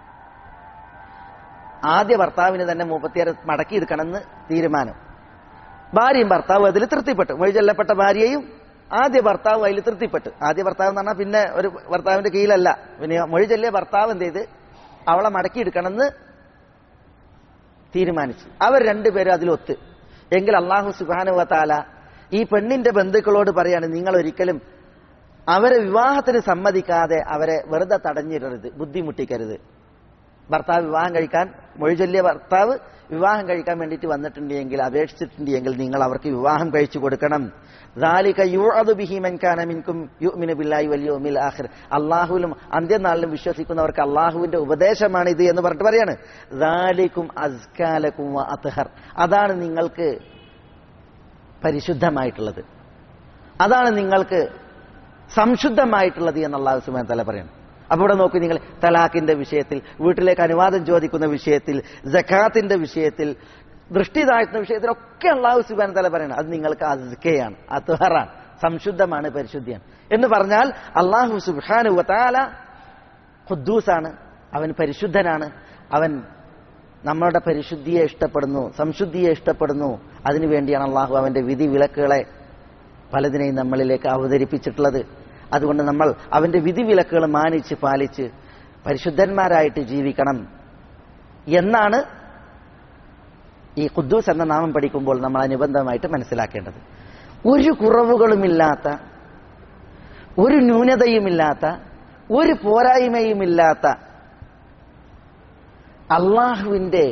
ആദ്യ ഭർത്താവിന് തന്നെ മുപ്പത്തിയാറ് മടക്കിയെടുക്കണമെന്ന് തീരുമാനം ഭാര്യയും ഭർത്താവും അതിൽ തൃപ്തിപ്പെട്ടു മൊഴി ചൊല്ലപ്പെട്ട ഭാര്യയും ആദ്യ ഭർത്താവും അതിൽ തൃപ്തിപ്പെട്ടു ആദ്യ ഭർത്താവ് എന്ന് പറഞ്ഞാൽ പിന്നെ ഒരു ഭർത്താവിന്റെ കീഴിലല്ല പിന്നെ മൊഴി ചൊല്ലിയ ഭർത്താവ് എന്ത് ചെയ്ത് അവളെ മടക്കിയെടുക്കണമെന്ന് തീരുമാനിച്ചു അവർ രണ്ടുപേരും അതിലൊത്ത് എങ്കിൽ അള്ളാഹു സുബാനുവത്താല ഈ പെണ്ണിന്റെ ബന്ധുക്കളോട് പറയാണ് നിങ്ങൾ ഒരിക്കലും അവരെ വിവാഹത്തിന് സമ്മതിക്കാതെ അവരെ വെറുതെ തടഞ്ഞിടരുത് ബുദ്ധിമുട്ടിക്കരുത് ഭർത്താവ് വിവാഹം കഴിക്കാൻ മൊഴി ചൊല്ലിയ ഭർത്താവ് വിവാഹം കഴിക്കാൻ വേണ്ടിയിട്ട് വന്നിട്ടുണ്ട് എങ്കിൽ അപേക്ഷിച്ചിട്ടുണ്ട് എങ്കിൽ നിങ്ങൾ അവർക്ക് വിവാഹം കഴിച്ചു കൊടുക്കണം ذَلِكَ يُوعَظُ بِهِ مَنْ كَانَ مِنْكُمْ يُؤْمِنُ بِاللَّهِ وَالْيَوْمِ الْآخِرِ അള്ളാഹുവിലും അന്ത്യനാളിലും വിശ്വസിക്കുന്നവർക്ക് അള്ളാഹുവിന്റെ ഉപദേശമാണ് ഇത് എന്ന് പറഞ്ഞിട്ട് പറയാണ് ذَلِكُمْ أَزْكَى لَكُمْ وَأَطْهَرُ അതാണ് നിങ്ങൾക്ക് പരിശുദ്ധമായിട്ടുള്ളത് അതാണ് നിങ്ങൾക്ക് സംശുദ്ധമായിട്ടുള്ളത് എന്ന് അള്ളാഹു സുബാൻ തല പറയുന്നു അപ്പൊ ഇവിടെ നോക്കൂ നിങ്ങൾ തലാഖിന്റെ വിഷയത്തിൽ വീട്ടിലേക്ക് അനുവാദം ചോദിക്കുന്ന വിഷയത്തിൽ ജക്കാത്തിന്റെ വിഷയത്തിൽ ദൃഷ്ടി താഴ്ത്തുന്ന വിഷയത്തിലൊക്കെ അള്ളാഹു സുബാൻ തല പറയണം അത് നിങ്ങൾക്ക് അസ്കയാണ് അത്വറാണ് സംശുദ്ധമാണ് പരിശുദ്ധിയാണ് എന്ന് പറഞ്ഞാൽ അള്ളാഹു സുബാനു താല ഖുദ്ദൂസാണ് അവൻ പരിശുദ്ധനാണ് അവൻ നമ്മളുടെ പരിശുദ്ധിയെ ഇഷ്ടപ്പെടുന്നു സംശുദ്ധിയെ ഇഷ്ടപ്പെടുന്നു അതിനുവേണ്ടിയാണ് അള്ളാഹു അവന്റെ വിധി വിലക്കുകളെ പലതിനെയും നമ്മളിലേക്ക് അവതരിപ്പിച്ചിട്ടുള്ളത് അതുകൊണ്ട് നമ്മൾ അവന്റെ വിധി വിലക്കുകൾ മാനിച്ച് പാലിച്ച് പരിശുദ്ധന്മാരായിട്ട് ജീവിക്കണം എന്നാണ് ഈ ഖുദ്ദൂസ് എന്ന നാമം പഠിക്കുമ്പോൾ നമ്മൾ അനുബന്ധമായിട്ട് മനസ്സിലാക്കേണ്ടത് ഒരു കുറവുകളുമില്ലാത്ത ഒരു ന്യൂനതയുമില്ലാത്ത ഒരു പോരായ്മയുമില്ലാത്ത അള്ളാഹുവിന്റെ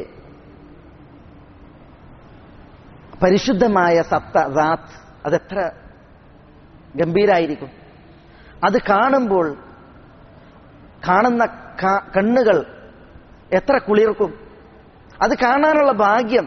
പരിശുദ്ധമായ സത്ത ദാത്ത് അതെത്ര ഗംഭീരായിരിക്കും അത് കാണുമ്പോൾ കാണുന്ന ക- കണ്ണുകൾ എത്ര കുളിർക്കും അത് കാണാനുള്ള ഭാഗ്യം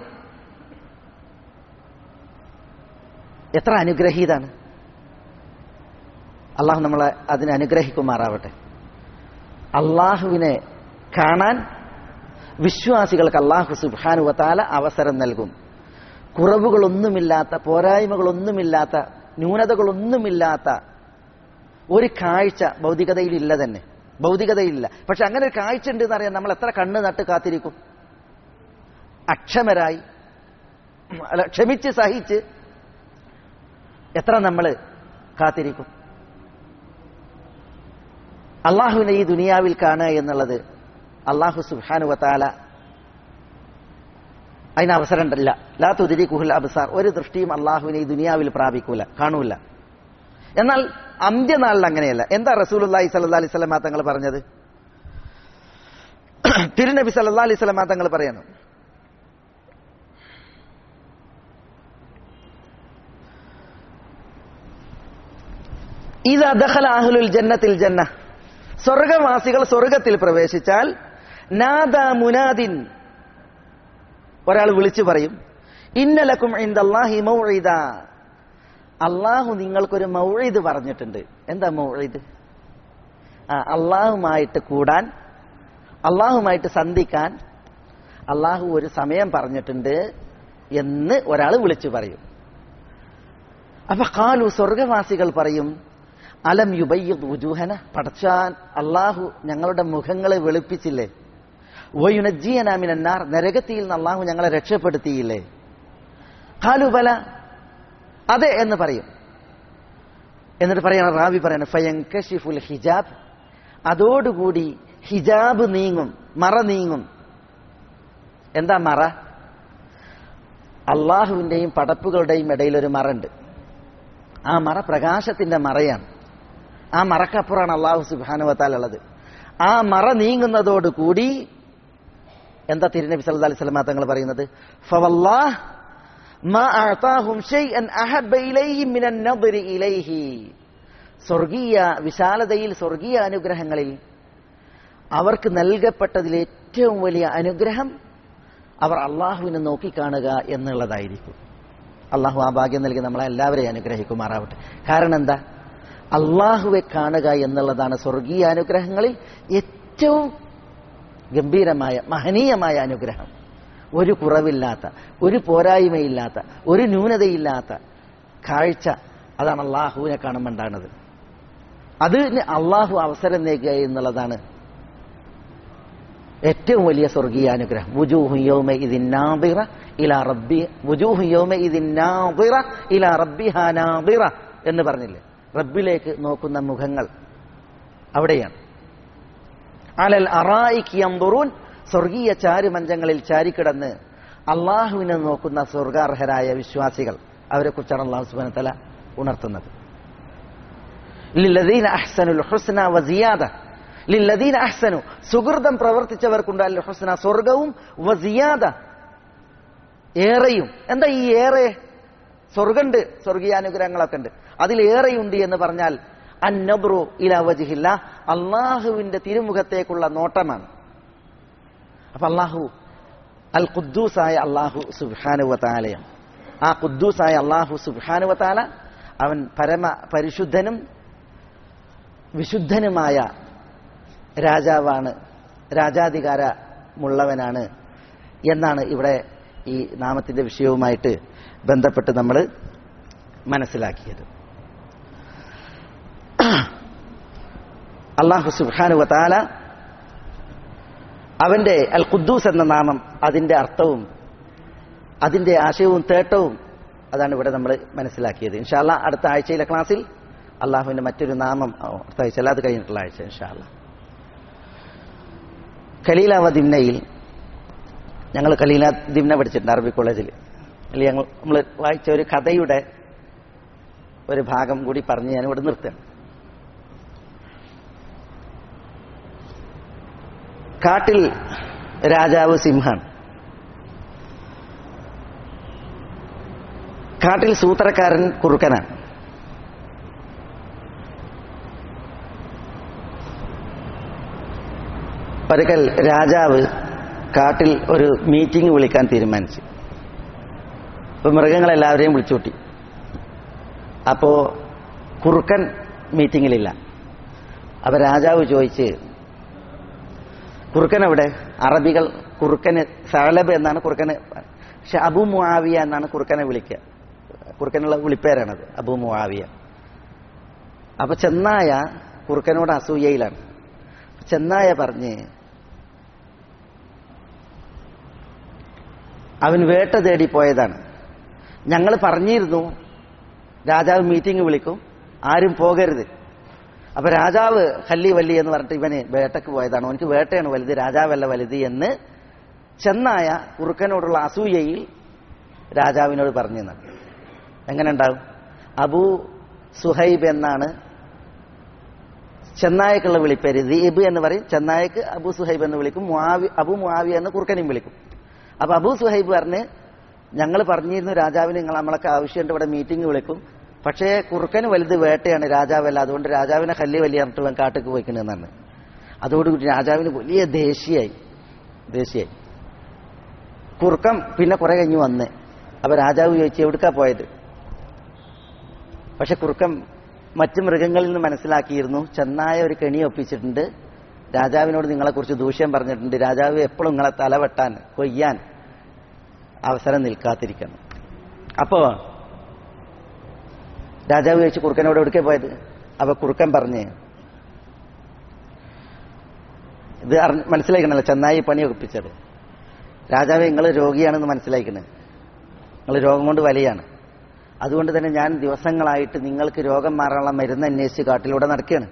എത്ര അനുഗ്രഹീതാണ് അള്ളാഹു നമ്മളെ അതിനെ അനുഗ്രഹിക്കുമാറാവട്ടെ അള്ളാഹുവിനെ കാണാൻ വിശ്വാസികൾക്ക് അള്ളാഹു സുബാനുവത്താല അവസരം നൽകും കുറവുകളൊന്നുമില്ലാത്ത പോരായ്മകളൊന്നുമില്ലാത്ത ന്യൂനതകളൊന്നുമില്ലാത്ത ഒരു കാഴ്ച ഭൗതികതയിലില്ല തന്നെ ഭൗതികതയിലില്ല പക്ഷെ അങ്ങനെ ഒരു കാഴ്ച ഉണ്ട് എന്നറിയാൻ നമ്മൾ എത്ര കണ്ണ് നട്ട് കാത്തിരിക്കും അക്ഷമരായി അല്ല ക്ഷമിച്ച് സഹിച്ച് എത്ര നമ്മൾ കാത്തിരിക്കും അള്ളാഹുവിനെ ഈ ദുനിയാവിൽ കാണുക എന്നുള്ളത് അള്ളാഹു സുബാനുവത്താല അതിന് അവസരം ഉണ്ടല്ല ലാ തുതിരി കുഹുൽ അബ്സാർ ഒരു ദൃഷ്ടിയും അള്ളാഹുവിനെ ഈ ദുനിയാവിൽ പ്രാപിക്കൂല കാണൂല എന്നാൽ അന്ത്യനാളിൽ അങ്ങനെയല്ല എന്താ റസൂലുല്ലാഹി സല്ലാ അലൈഹി സ്വലമാ തങ്ങൾ പറഞ്ഞത് തിരുനബി സല്ലാ അലൈഹി സ്വലമാ തങ്ങൾ പറയുന്നു ഇത് അദഖല അഹ്ലുൽ ജന്നത്തിൽ ജന്ന സ്വർഗവാസികൾ സ്വർഗത്തിൽ പ്രവേശിച്ചാൽ നാദ മുനാദിൻ ഒരാൾ വിളിച്ചു പറയും ഇന്നലക്കും ഇന്ദല്ലാഹി മൗഇദ അള്ളാഹു നിങ്ങൾക്കൊരു മൗഇദ് പറഞ്ഞിട്ടുണ്ട് എന്താ മൗഇദ് ആ അള്ളാഹുമായിട്ട് കൂടാൻ അള്ളാഹുമായിട്ട് സന്ധിക്കാൻ അള്ളാഹു ഒരു സമയം പറഞ്ഞിട്ടുണ്ട് എന്ന് ഒരാൾ വിളിച്ചു പറയും അപ്പൊ കാലു സ്വർഗവാസികൾ പറയും അലം യുബയ്യത് ഉജൂഹന പടച്ചാൻ അള്ളാഹു ഞങ്ങളുടെ മുഖങ്ങളെ വെളുപ്പിച്ചില്ലേ വയുനജ്ജിയനാമിനാർ നരകത്തിയിൽ നിന്ന് അള്ളാഹു ഞങ്ങളെ രക്ഷപ്പെടുത്തിയില്ലേ കാലു ബല അതെ എന്ന് പറയും എന്നിട്ട് പറയണം റാവി പറയണം ഫയങ്കഷിഫുൽ ഹിജാബ് അതോടുകൂടി ഹിജാബ് നീങ്ങും മറ നീങ്ങും എന്താ മറ അള്ളാഹുവിന്റെയും പടപ്പുകളുടെയും ഇടയിൽ ഒരു മറണ്ട് ആ മറ പ്രകാശത്തിന്റെ മറയാണ് ആ മറക്കപ്പുറമാണ് അള്ളാഹു സുബാനുവത്താൽ ഉള്ളത് ആ മറ നീങ്ങുന്നതോടുകൂടി എന്താ തിരുനബി സല്ലല്ലാഹു അലൈഹി വസല്ലം തങ്ങൾ പറയുന്നത് ഫവല്ലാഹ് മാ അഅതാഹും ഷൈഅൻ അഹബ്ബ ഇലൈഹിം മിനൻ നദ്രി ഇലൈഹി സ്വർഗീയ വിശാലതയിൽ സ്വർഗീയ അനുഗ്രഹങ്ങളിൽ അവർക്ക് നൽകപ്പെട്ടതിൽ ഏറ്റവും വലിയ അനുഗ്രഹം അവർ അള്ളാഹുവിനെ നോക്കിക്കാണുക എന്നുള്ളതായിരിക്കും അള്ളാഹു ആ ഭാഗ്യം നൽകി നമ്മളെ എല്ലാവരെയും അനുഗ്രഹിക്കുമാറാവട്ടെ കാരണം എന്താ അള്ളാഹുവെ കാണുക എന്നുള്ളതാണ് സ്വർഗീയ അനുഗ്രഹങ്ങളിൽ ഏറ്റവും ഗംഭീരമായ മഹനീയമായ അനുഗ്രഹം ഒരു കുറവില്ലാത്ത ഒരു പോരായ്മയില്ലാത്ത ഒരു ന്യൂനതയില്ലാത്ത കാഴ്ച അതാണ് അള്ളാഹുവിനെ കാണുമ്പോണ്ടാണത് അതിന് അള്ളാഹു അവസരം നൽകുക എന്നുള്ളതാണ് ഏറ്റവും വലിയ സ്വർഗീയ അനുഗ്രഹം വുജൂഹു യൗമ ഇതിൻ നാദിറ ഇലാ റബ്ബി വുജൂഹു യൗമ ഇതിൻ നാദിറ ഇലാ റബ്ബിഹാ നാദിറ എന്ന് പറഞ്ഞില്ലേ റബ്ബിലേക്ക് നോക്കുന്ന മുഖങ്ങൾ അവിടെയാണ് അലൽ അറായിക്ക് യംദുറൂൻ സ്വർഗീയ ചാരുമഞ്ചങ്ങളിൽ ചാരിക്കിടന്ന് അള്ളാഹുവിനെ നോക്കുന്ന സ്വർഗാർഹരായ വിശ്വാസികൾ അവരെ കുറിച്ചാണ് അള്ളാഹു സുബാന തല ഉണർത്തുന്നത് ലില്ലദീന അഹ്സനുൽ ഹുസ്ന വസിയാദ ലില്ലദീന അഹ്സനു സുഹൃതം പ്രവർത്തിച്ചവർക്കുണ്ട് അൽ ഹുസ്ന സ്വർഗവും വസിയാദ ഏറെയും എന്താ ഈ ഏറെ സ്വർഗമുണ്ട് സ്വർഗീയാനുഗ്രഹങ്ങളൊക്കെ ഉണ്ട് അതിലേറെയുണ്ട് എന്ന് പറഞ്ഞാൽ അന്നബ്രു ഇല വജിഹില്ല അള്ളാഹുവിന്റെ തിരുമുഖത്തേക്കുള്ള നോട്ടമാണ് അപ്പൊ അള്ളാഹു അൽ ഖുദ്ദൂസായ അള്ളാഹു സുബാനുവത്താലയാണ് ആ ഖുദ്ദൂസായ അള്ളാഹു സുബാനുവത്താല അവൻ പരമ പരിശുദ്ധനും വിശുദ്ധനുമായ രാജാവാണ് രാജാധികാരമുള്ളവനാണ് എന്നാണ് ഇവിടെ ഈ നാമത്തിന്റെ വിഷയവുമായിട്ട് ബന്ധപ്പെട്ട് നമ്മൾ മനസ്സിലാക്കിയത് അള്ളാഹു സുബാനു വത്താല അവന്റെ അൽ ഖുദ്ദൂസ് എന്ന നാമം അതിന്റെ അർത്ഥവും അതിന്റെ ആശയവും തേട്ടവും അതാണ് ഇവിടെ നമ്മൾ മനസ്സിലാക്കിയത് ഇൻഷാല്ല അടുത്ത ആഴ്ചയിലെ ക്ലാസ്സിൽ അള്ളാഹുവിന്റെ മറ്റൊരു നാമം ഓ, അടുത്ത ആഴ്ച അല്ല അത് കഴിഞ്ഞിട്ടുള്ള ആഴ്ച ഇൻഷാല്ല ഖലീലാവ ദിമ്നയിൽ ഞങ്ങൾ ഖലീല ദിമ്ന പഠിച്ചിട്ടുണ്ട് അറബി കോളേജിൽ അല്ലെങ്കിൽ ഞങ്ങൾ നമ്മൾ വായിച്ച ഒരു കഥയുടെ ഒരു ഭാഗം കൂടി പറഞ്ഞ് ഞാൻ ഇവിടെ നിർത്തുകയാണ് കാട്ടിൽ രാജാവ് സിംഹാണ് കാട്ടിൽ സൂത്രക്കാരൻ കുറുക്കനാണ് ഒരിക്കൽ രാജാവ് കാട്ടിൽ ഒരു മീറ്റിംഗ് വിളിക്കാൻ തീരുമാനിച്ചു ഇപ്പൊ മൃഗങ്ങളെല്ലാവരെയും വിളിച്ചുകൂട്ടി അപ്പോ കുറുക്കൻ മീറ്റിംഗിലില്ല അപ്പൊ രാജാവ് ചോദിച്ച് കുറുക്കൻ എവിടെ അറബികൾ കുറുക്കന് സലബ് എന്നാണ് കുറുക്കന് പക്ഷെ അബു മുആവിയ എന്നാണ് കുറുക്കനെ വിളിക്കുക കുറുക്കനുള്ള വിളിപ്പേരാണത് അബു മുആവിയ അപ്പൊ ചെന്നായ കുറുക്കനോട് അസൂയയിലാണ് ചെന്നായ പറഞ്ഞ് അവൻ വേട്ട തേടി പോയതാണ് ഞങ്ങൾ പറഞ്ഞിരുന്നു രാജാവ് മീറ്റിംഗ് വിളിക്കും ആരും പോകരുത് അപ്പൊ രാജാവ് ഹല്ലി വല്ലി എന്ന് പറഞ്ഞിട്ട് ഇവന് വേട്ടക്ക് പോയതാണ് അവനക്ക് വേട്ടയാണ് വലുത് രാജാവല്ല വലുത് എന്ന് ചെന്നായ കുറുക്കനോടുള്ള അസൂയയിൽ രാജാവിനോട് പറഞ്ഞു എന്നാണ് എങ്ങനെ ഉണ്ടാവും അബു സുഹൈബ് എന്നാണ് ചെന്നായക്കുള്ള വിളിപ്പേര് ദീബ് എന്ന് പറയും ചെന്നായക്ക് അബു സുഹൈബ് എന്ന് വിളിക്കും മുആവി അബു മുആവി എന്ന് കുറുക്കനെയും വിളിക്കും അപ്പൊ അബു സുഹൈബ് പറഞ്ഞ് ഞങ്ങൾ പറഞ്ഞിരുന്നു രാജാവിന് നിങ്ങൾ നമ്മളൊക്കെ ആവശ്യമുണ്ട് ഇവിടെ മീറ്റിംഗ് വിളിക്കും പക്ഷേ കുറുക്കന് വലുത് വേട്ടയാണ് രാജാവല്ല അതുകൊണ്ട് രാജാവിനെ കല്ലി വലിയ പറഞ്ഞിട്ട് ഇവൻ കാട്ടിക്ക് പോയിക്കണെന്നാണ് അതോടുകൂടി രാജാവിന് വലിയ ദേഷ്യായി ദേഷ്യായി കുറുക്കം പിന്നെ കുറെ കഴിഞ്ഞ് വന്ന് അപ്പൊ രാജാവ് ചോദിച്ചു എവിടുക്കാ പോയത് പക്ഷെ കുറുക്കം മറ്റു മൃഗങ്ങളിൽ നിന്ന് മനസ്സിലാക്കിയിരുന്നു ചെന്നായ ഒരു കെണി ഒപ്പിച്ചിട്ടുണ്ട് രാജാവിനോട് നിങ്ങളെക്കുറിച്ച് ദൂഷ്യം പറഞ്ഞിട്ടുണ്ട് രാജാവ് എപ്പോഴും നിങ്ങളെ തലവെട്ടാൻ കൊയ്യാൻ അവസരം നിൽക്കാതിരിക്കണം അപ്പോ രാജാവ് ചോദിച്ചു കുറുക്കനോട് എവിടേക്ക് പോയത് അപ്പൊ കുറുക്കൻ പറഞ്ഞ് ഇത് അറിഞ്ഞ് മനസ്സിലാക്കണല്ലോ ചെന്നായി പണി ഒപ്പിച്ചത് രാജാവ് നിങ്ങൾ രോഗിയാണെന്ന് മനസ്സിലാക്കണേ നിങ്ങൾ രോഗം കൊണ്ട് വലിയാണ് അതുകൊണ്ട് തന്നെ ഞാൻ ദിവസങ്ങളായിട്ട് നിങ്ങൾക്ക് രോഗം മാറാനുള്ള മരുന്ന് അന്വേഷിച്ച് കാട്ടിലൂടെ നടക്കുകയാണ്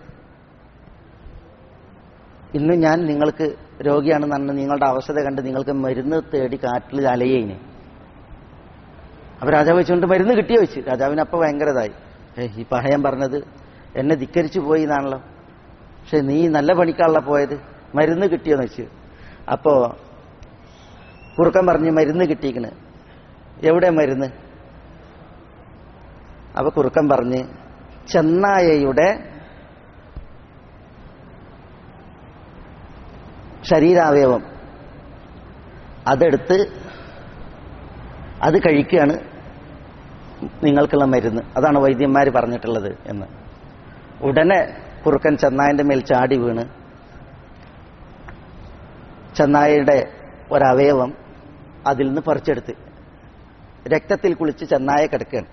ഇന്ന് ഞാൻ നിങ്ങൾക്ക് രോഗിയാണെന്ന് പറഞ്ഞ് നിങ്ങളുടെ അവസ്ഥ കണ്ട് നിങ്ങൾക്ക് മരുന്ന് തേടി കാട്ടിൽ അലയേന് അപ്പൊ രാജാവ് വെച്ചുകൊണ്ട് മരുന്ന് കിട്ടിയോ വെച്ച് രാജാവിന് അപ്പൊ ഭയങ്കരതായി ഏ ഈ പഹയൻ പറഞ്ഞത് എന്നെ ധിക്കരിച്ചു പോയി എന്നാണല്ലോ പക്ഷെ നീ നല്ല പണിക്കാണല്ലോ പോയത് മരുന്ന് കിട്ടിയോന്ന് വെച്ച് അപ്പോ കുറുക്കൻ പറഞ്ഞ് മരുന്ന് കിട്ടിയിക്കണ് എവിടെ മരുന്ന് അപ്പൊ കുറുക്കൻ പറഞ്ഞ് ചെന്നായയുടെ ശരീരാവയവം അതെടുത്ത് അത് കഴിക്കുകയാണ് നിങ്ങൾക്കുള്ള മരുന്ന് അതാണ് വൈദ്യന്മാർ പറഞ്ഞിട്ടുള്ളത് എന്ന് ഉടനെ കുറുക്കൻ ചെന്നായന്റെ മേൽ ചാടി വീണ് ചെന്നായയുടെ ഒരവയവം അതിൽ നിന്ന് പറിച്ചെടുത്ത് രക്തത്തിൽ കുളിച്ച് ചെന്നായ കിടക്കുകയാണ്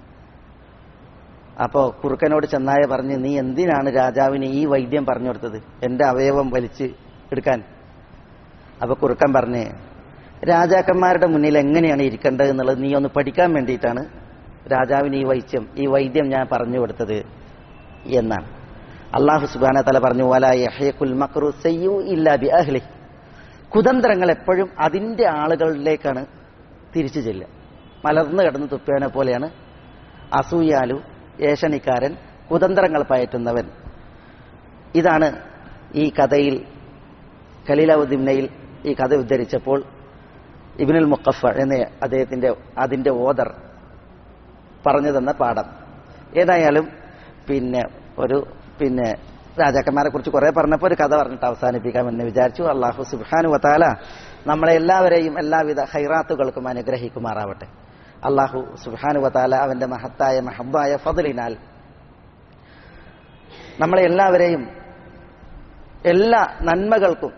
അപ്പോ കുറുക്കനോട് ചെന്നായ പറഞ്ഞ് നീ എന്തിനാണ് രാജാവിന് ഈ വൈദ്യം പറഞ്ഞു കൊടുത്തത് എന്റെ അവയവം വലിച്ച് എടുക്കാൻ അപ്പൊ കുറുക്കൻ പറഞ്ഞ് രാജാക്കന്മാരുടെ മുന്നിൽ എങ്ങനെയാണ് ഇരിക്കേണ്ടത് എന്നുള്ളത് നീ ഒന്ന് പഠിക്കാൻ വേണ്ടിയിട്ടാണ് രാജാവിന് ഈ വൈദ്യം ഈ വൈദ്യം ഞാൻ പറഞ്ഞു കൊടുത്തത് എന്നാണ് അള്ളാഹു സുബാന തല പറഞ്ഞു വലായഹുൽ മക്രു സയ്യു ഇല്ലാ ബി അഹ്ലി കുതന്ത്രങ്ങൾ എപ്പോഴും അതിന്റെ ആളുകളിലേക്കാണ് തിരിച്ചു ചെല്ലുക മലർന്നു കിടന്ന് തുപ്പിയവനെ പോലെയാണ് അസൂയാലു ഏഷണിക്കാരൻ കുതന്ത്രങ്ങൾ പയറ്റുന്നവൻ ഇതാണ് ഈ കഥയിൽ ഖലീലാവുദ്ദീനയിൽ ഈ കഥ ഉദ്ധരിച്ചപ്പോൾ ഇബിനുൽ മുക്കഫ എന്ന അദ്ദേഹത്തിന്റെ അതിന്റെ ഓദർ പറഞ്ഞു തന്ന പാഠം ഏതായാലും പിന്നെ ഒരു പിന്നെ രാജാക്കന്മാരെ കുറിച്ച് കുറെ പറഞ്ഞപ്പോൾ ഒരു കഥ പറഞ്ഞിട്ട് അവസാനിപ്പിക്കാമെന്ന് വിചാരിച്ചു അള്ളാഹു സുബാനു വത്താല നമ്മളെ എല്ലാവരെയും എല്ലാവിധ ഹൈറാത്തുകൾക്കും അനുഗ്രഹിക്കുമാറാവട്ടെ അള്ളാഹു സുബാനുവതാല അവന്റെ മഹത്തായ മഹബായ ഫതലിനാൽ നമ്മളെ എല്ലാവരെയും എല്ലാ നന്മകൾക്കും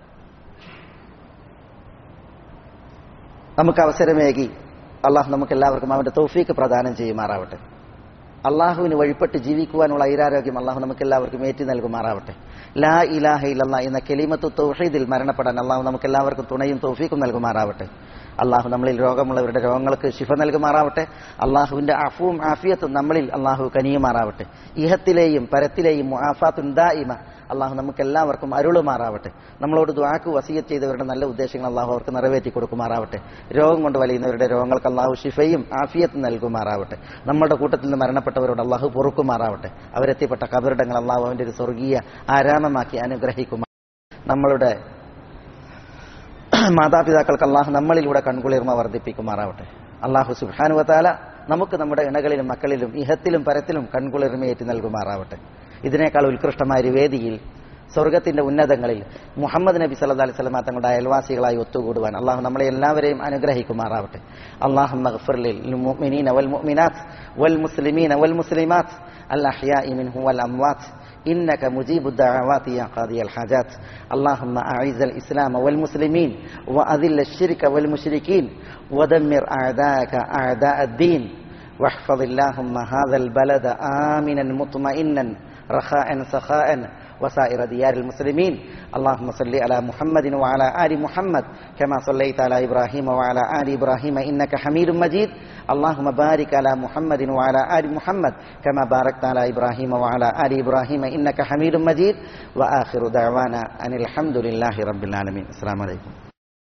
നമുക്ക് അവസരമേകി അള്ളാഹു നമുക്ക് എല്ലാവർക്കും അവന്റെ തൗഫീക്ക് പ്രദാനം ചെയ്യുമാറാവട്ടെ അള്ളാഹുവിന് വഴിപ്പെട്ട് ജീവിക്കുവാനുള്ള ഐരാരോഗ്യം അള്ളാഹു നമുക്ക് എല്ലാവർക്കും ഏറ്റി നൽകുമാറാവട്ടെ ലാ ഇലാഹ ഇല്ലല്ലാ എന്ന കെലിമത്തു തൗഹീദിൽ മരണപ്പെടാൻ അള്ളാഹു നമുക്ക് എല്ലാവർക്കും തുണയും തൗഫീക്കും നൽകുമാറാവട്ടെ അള്ളാഹു നമ്മളിൽ രോഗമുള്ളവരുടെ രോഗങ്ങൾക്ക് ശിഫ നൽകുമാറാവട്ടെ അള്ളാഹുവിന്റെ അഫുവും ആഫിയത്തും നമ്മളിൽ അള്ളാഹു കനിയുമാറാവട്ടെ ഇഹത്തിലെയും പരത്തിലെയും മുആഫാത്തുൻ ദായിമ അള്ളാഹു നമുക്ക് എല്ലാവർക്കും അരുളുമാറാവട്ടെ നമ്മളോട് ദ്വാക്ക് വസീയത്ത് ചെയ്തവരുടെ നല്ല ഉദ്ദേശങ്ങൾ അള്ളാഹു അവർക്ക് നിറവേറ്റി കൊടുക്കുമാറാവട്ടെ രോഗം കൊണ്ട് വലിയുന്നവരുടെ രോഗങ്ങൾക്ക് അള്ളാഹു ഷിഫയും ആഫിയത്തും നൽകുമാറാവട്ടെ നമ്മുടെ കൂട്ടത്തിൽ നിന്ന് മരണപ്പെട്ടവരോട് അള്ളാഹു പൊറുക്കുമാറാവട്ടെ അവരെത്തിപ്പെട്ട കബറിടങ്ങൾ അള്ളാഹു അവന്റെ ഒരു സ്വർഗീയ ആരാമമാക്കി അനുഗ്രഹിക്കുമാ നമ്മളുടെ മാതാപിതാക്കൾക്ക് അള്ളാഹു നമ്മളിലൂടെ കൺകുളിർമ വർദ്ധിപ്പിക്കുമാറാവട്ടെ അള്ളാഹു സുബാനുവത്താല നമുക്ക് നമ്മുടെ ഇണകളിലും മക്കളിലും ഇഹത്തിലും പരത്തിലും കൺകുളിർമയേറ്റി നൽകുമാറാവട്ടെ ഇതിനേക്കാൾ ഉത്കൃഷ്ടമായ ഒരു വേദിയിൽ സ്വർഗത്തിന്റെ ഉന്നതങ്ങളിൽ മുഹമ്മദ് നബി സല്ലാ അലൈഹി സ്വലമ തങ്ങളുടെ അയൽവാസികളായി ഒത്തുകൂടുവാൻ അള്ളാഹു നമ്മളെ എല്ലാവരെയും അനുഗ്രഹിക്കുമാറാവട്ടെ അള്ളാഹു والمؤمنين والمؤمنات والمسلمين والمسلمات الأحياء منهم والأموات إنك مجيب الدعوات يا قاضي الحاجات اللهم أعز الإسلام والمسلمين وأذل الشرك والمشركين ودمر أعداءك أعداء الدين واحفظ اللهم هذا البلد آمنا مطمئنا رخاء سخاء وسائر ديار المسلمين اللهم صل على محمد وعلى آل محمد كما صليت على إبراهيم وعلى آل إبراهيم إنك حميد مجيد اللهم بارك على محمد وعلى آل محمد كما باركت على إبراهيم وعلى آل إبراهيم إنك حميد مجيد وآخر دعوانا أن الحمد لله رب العالمين السلام عليكم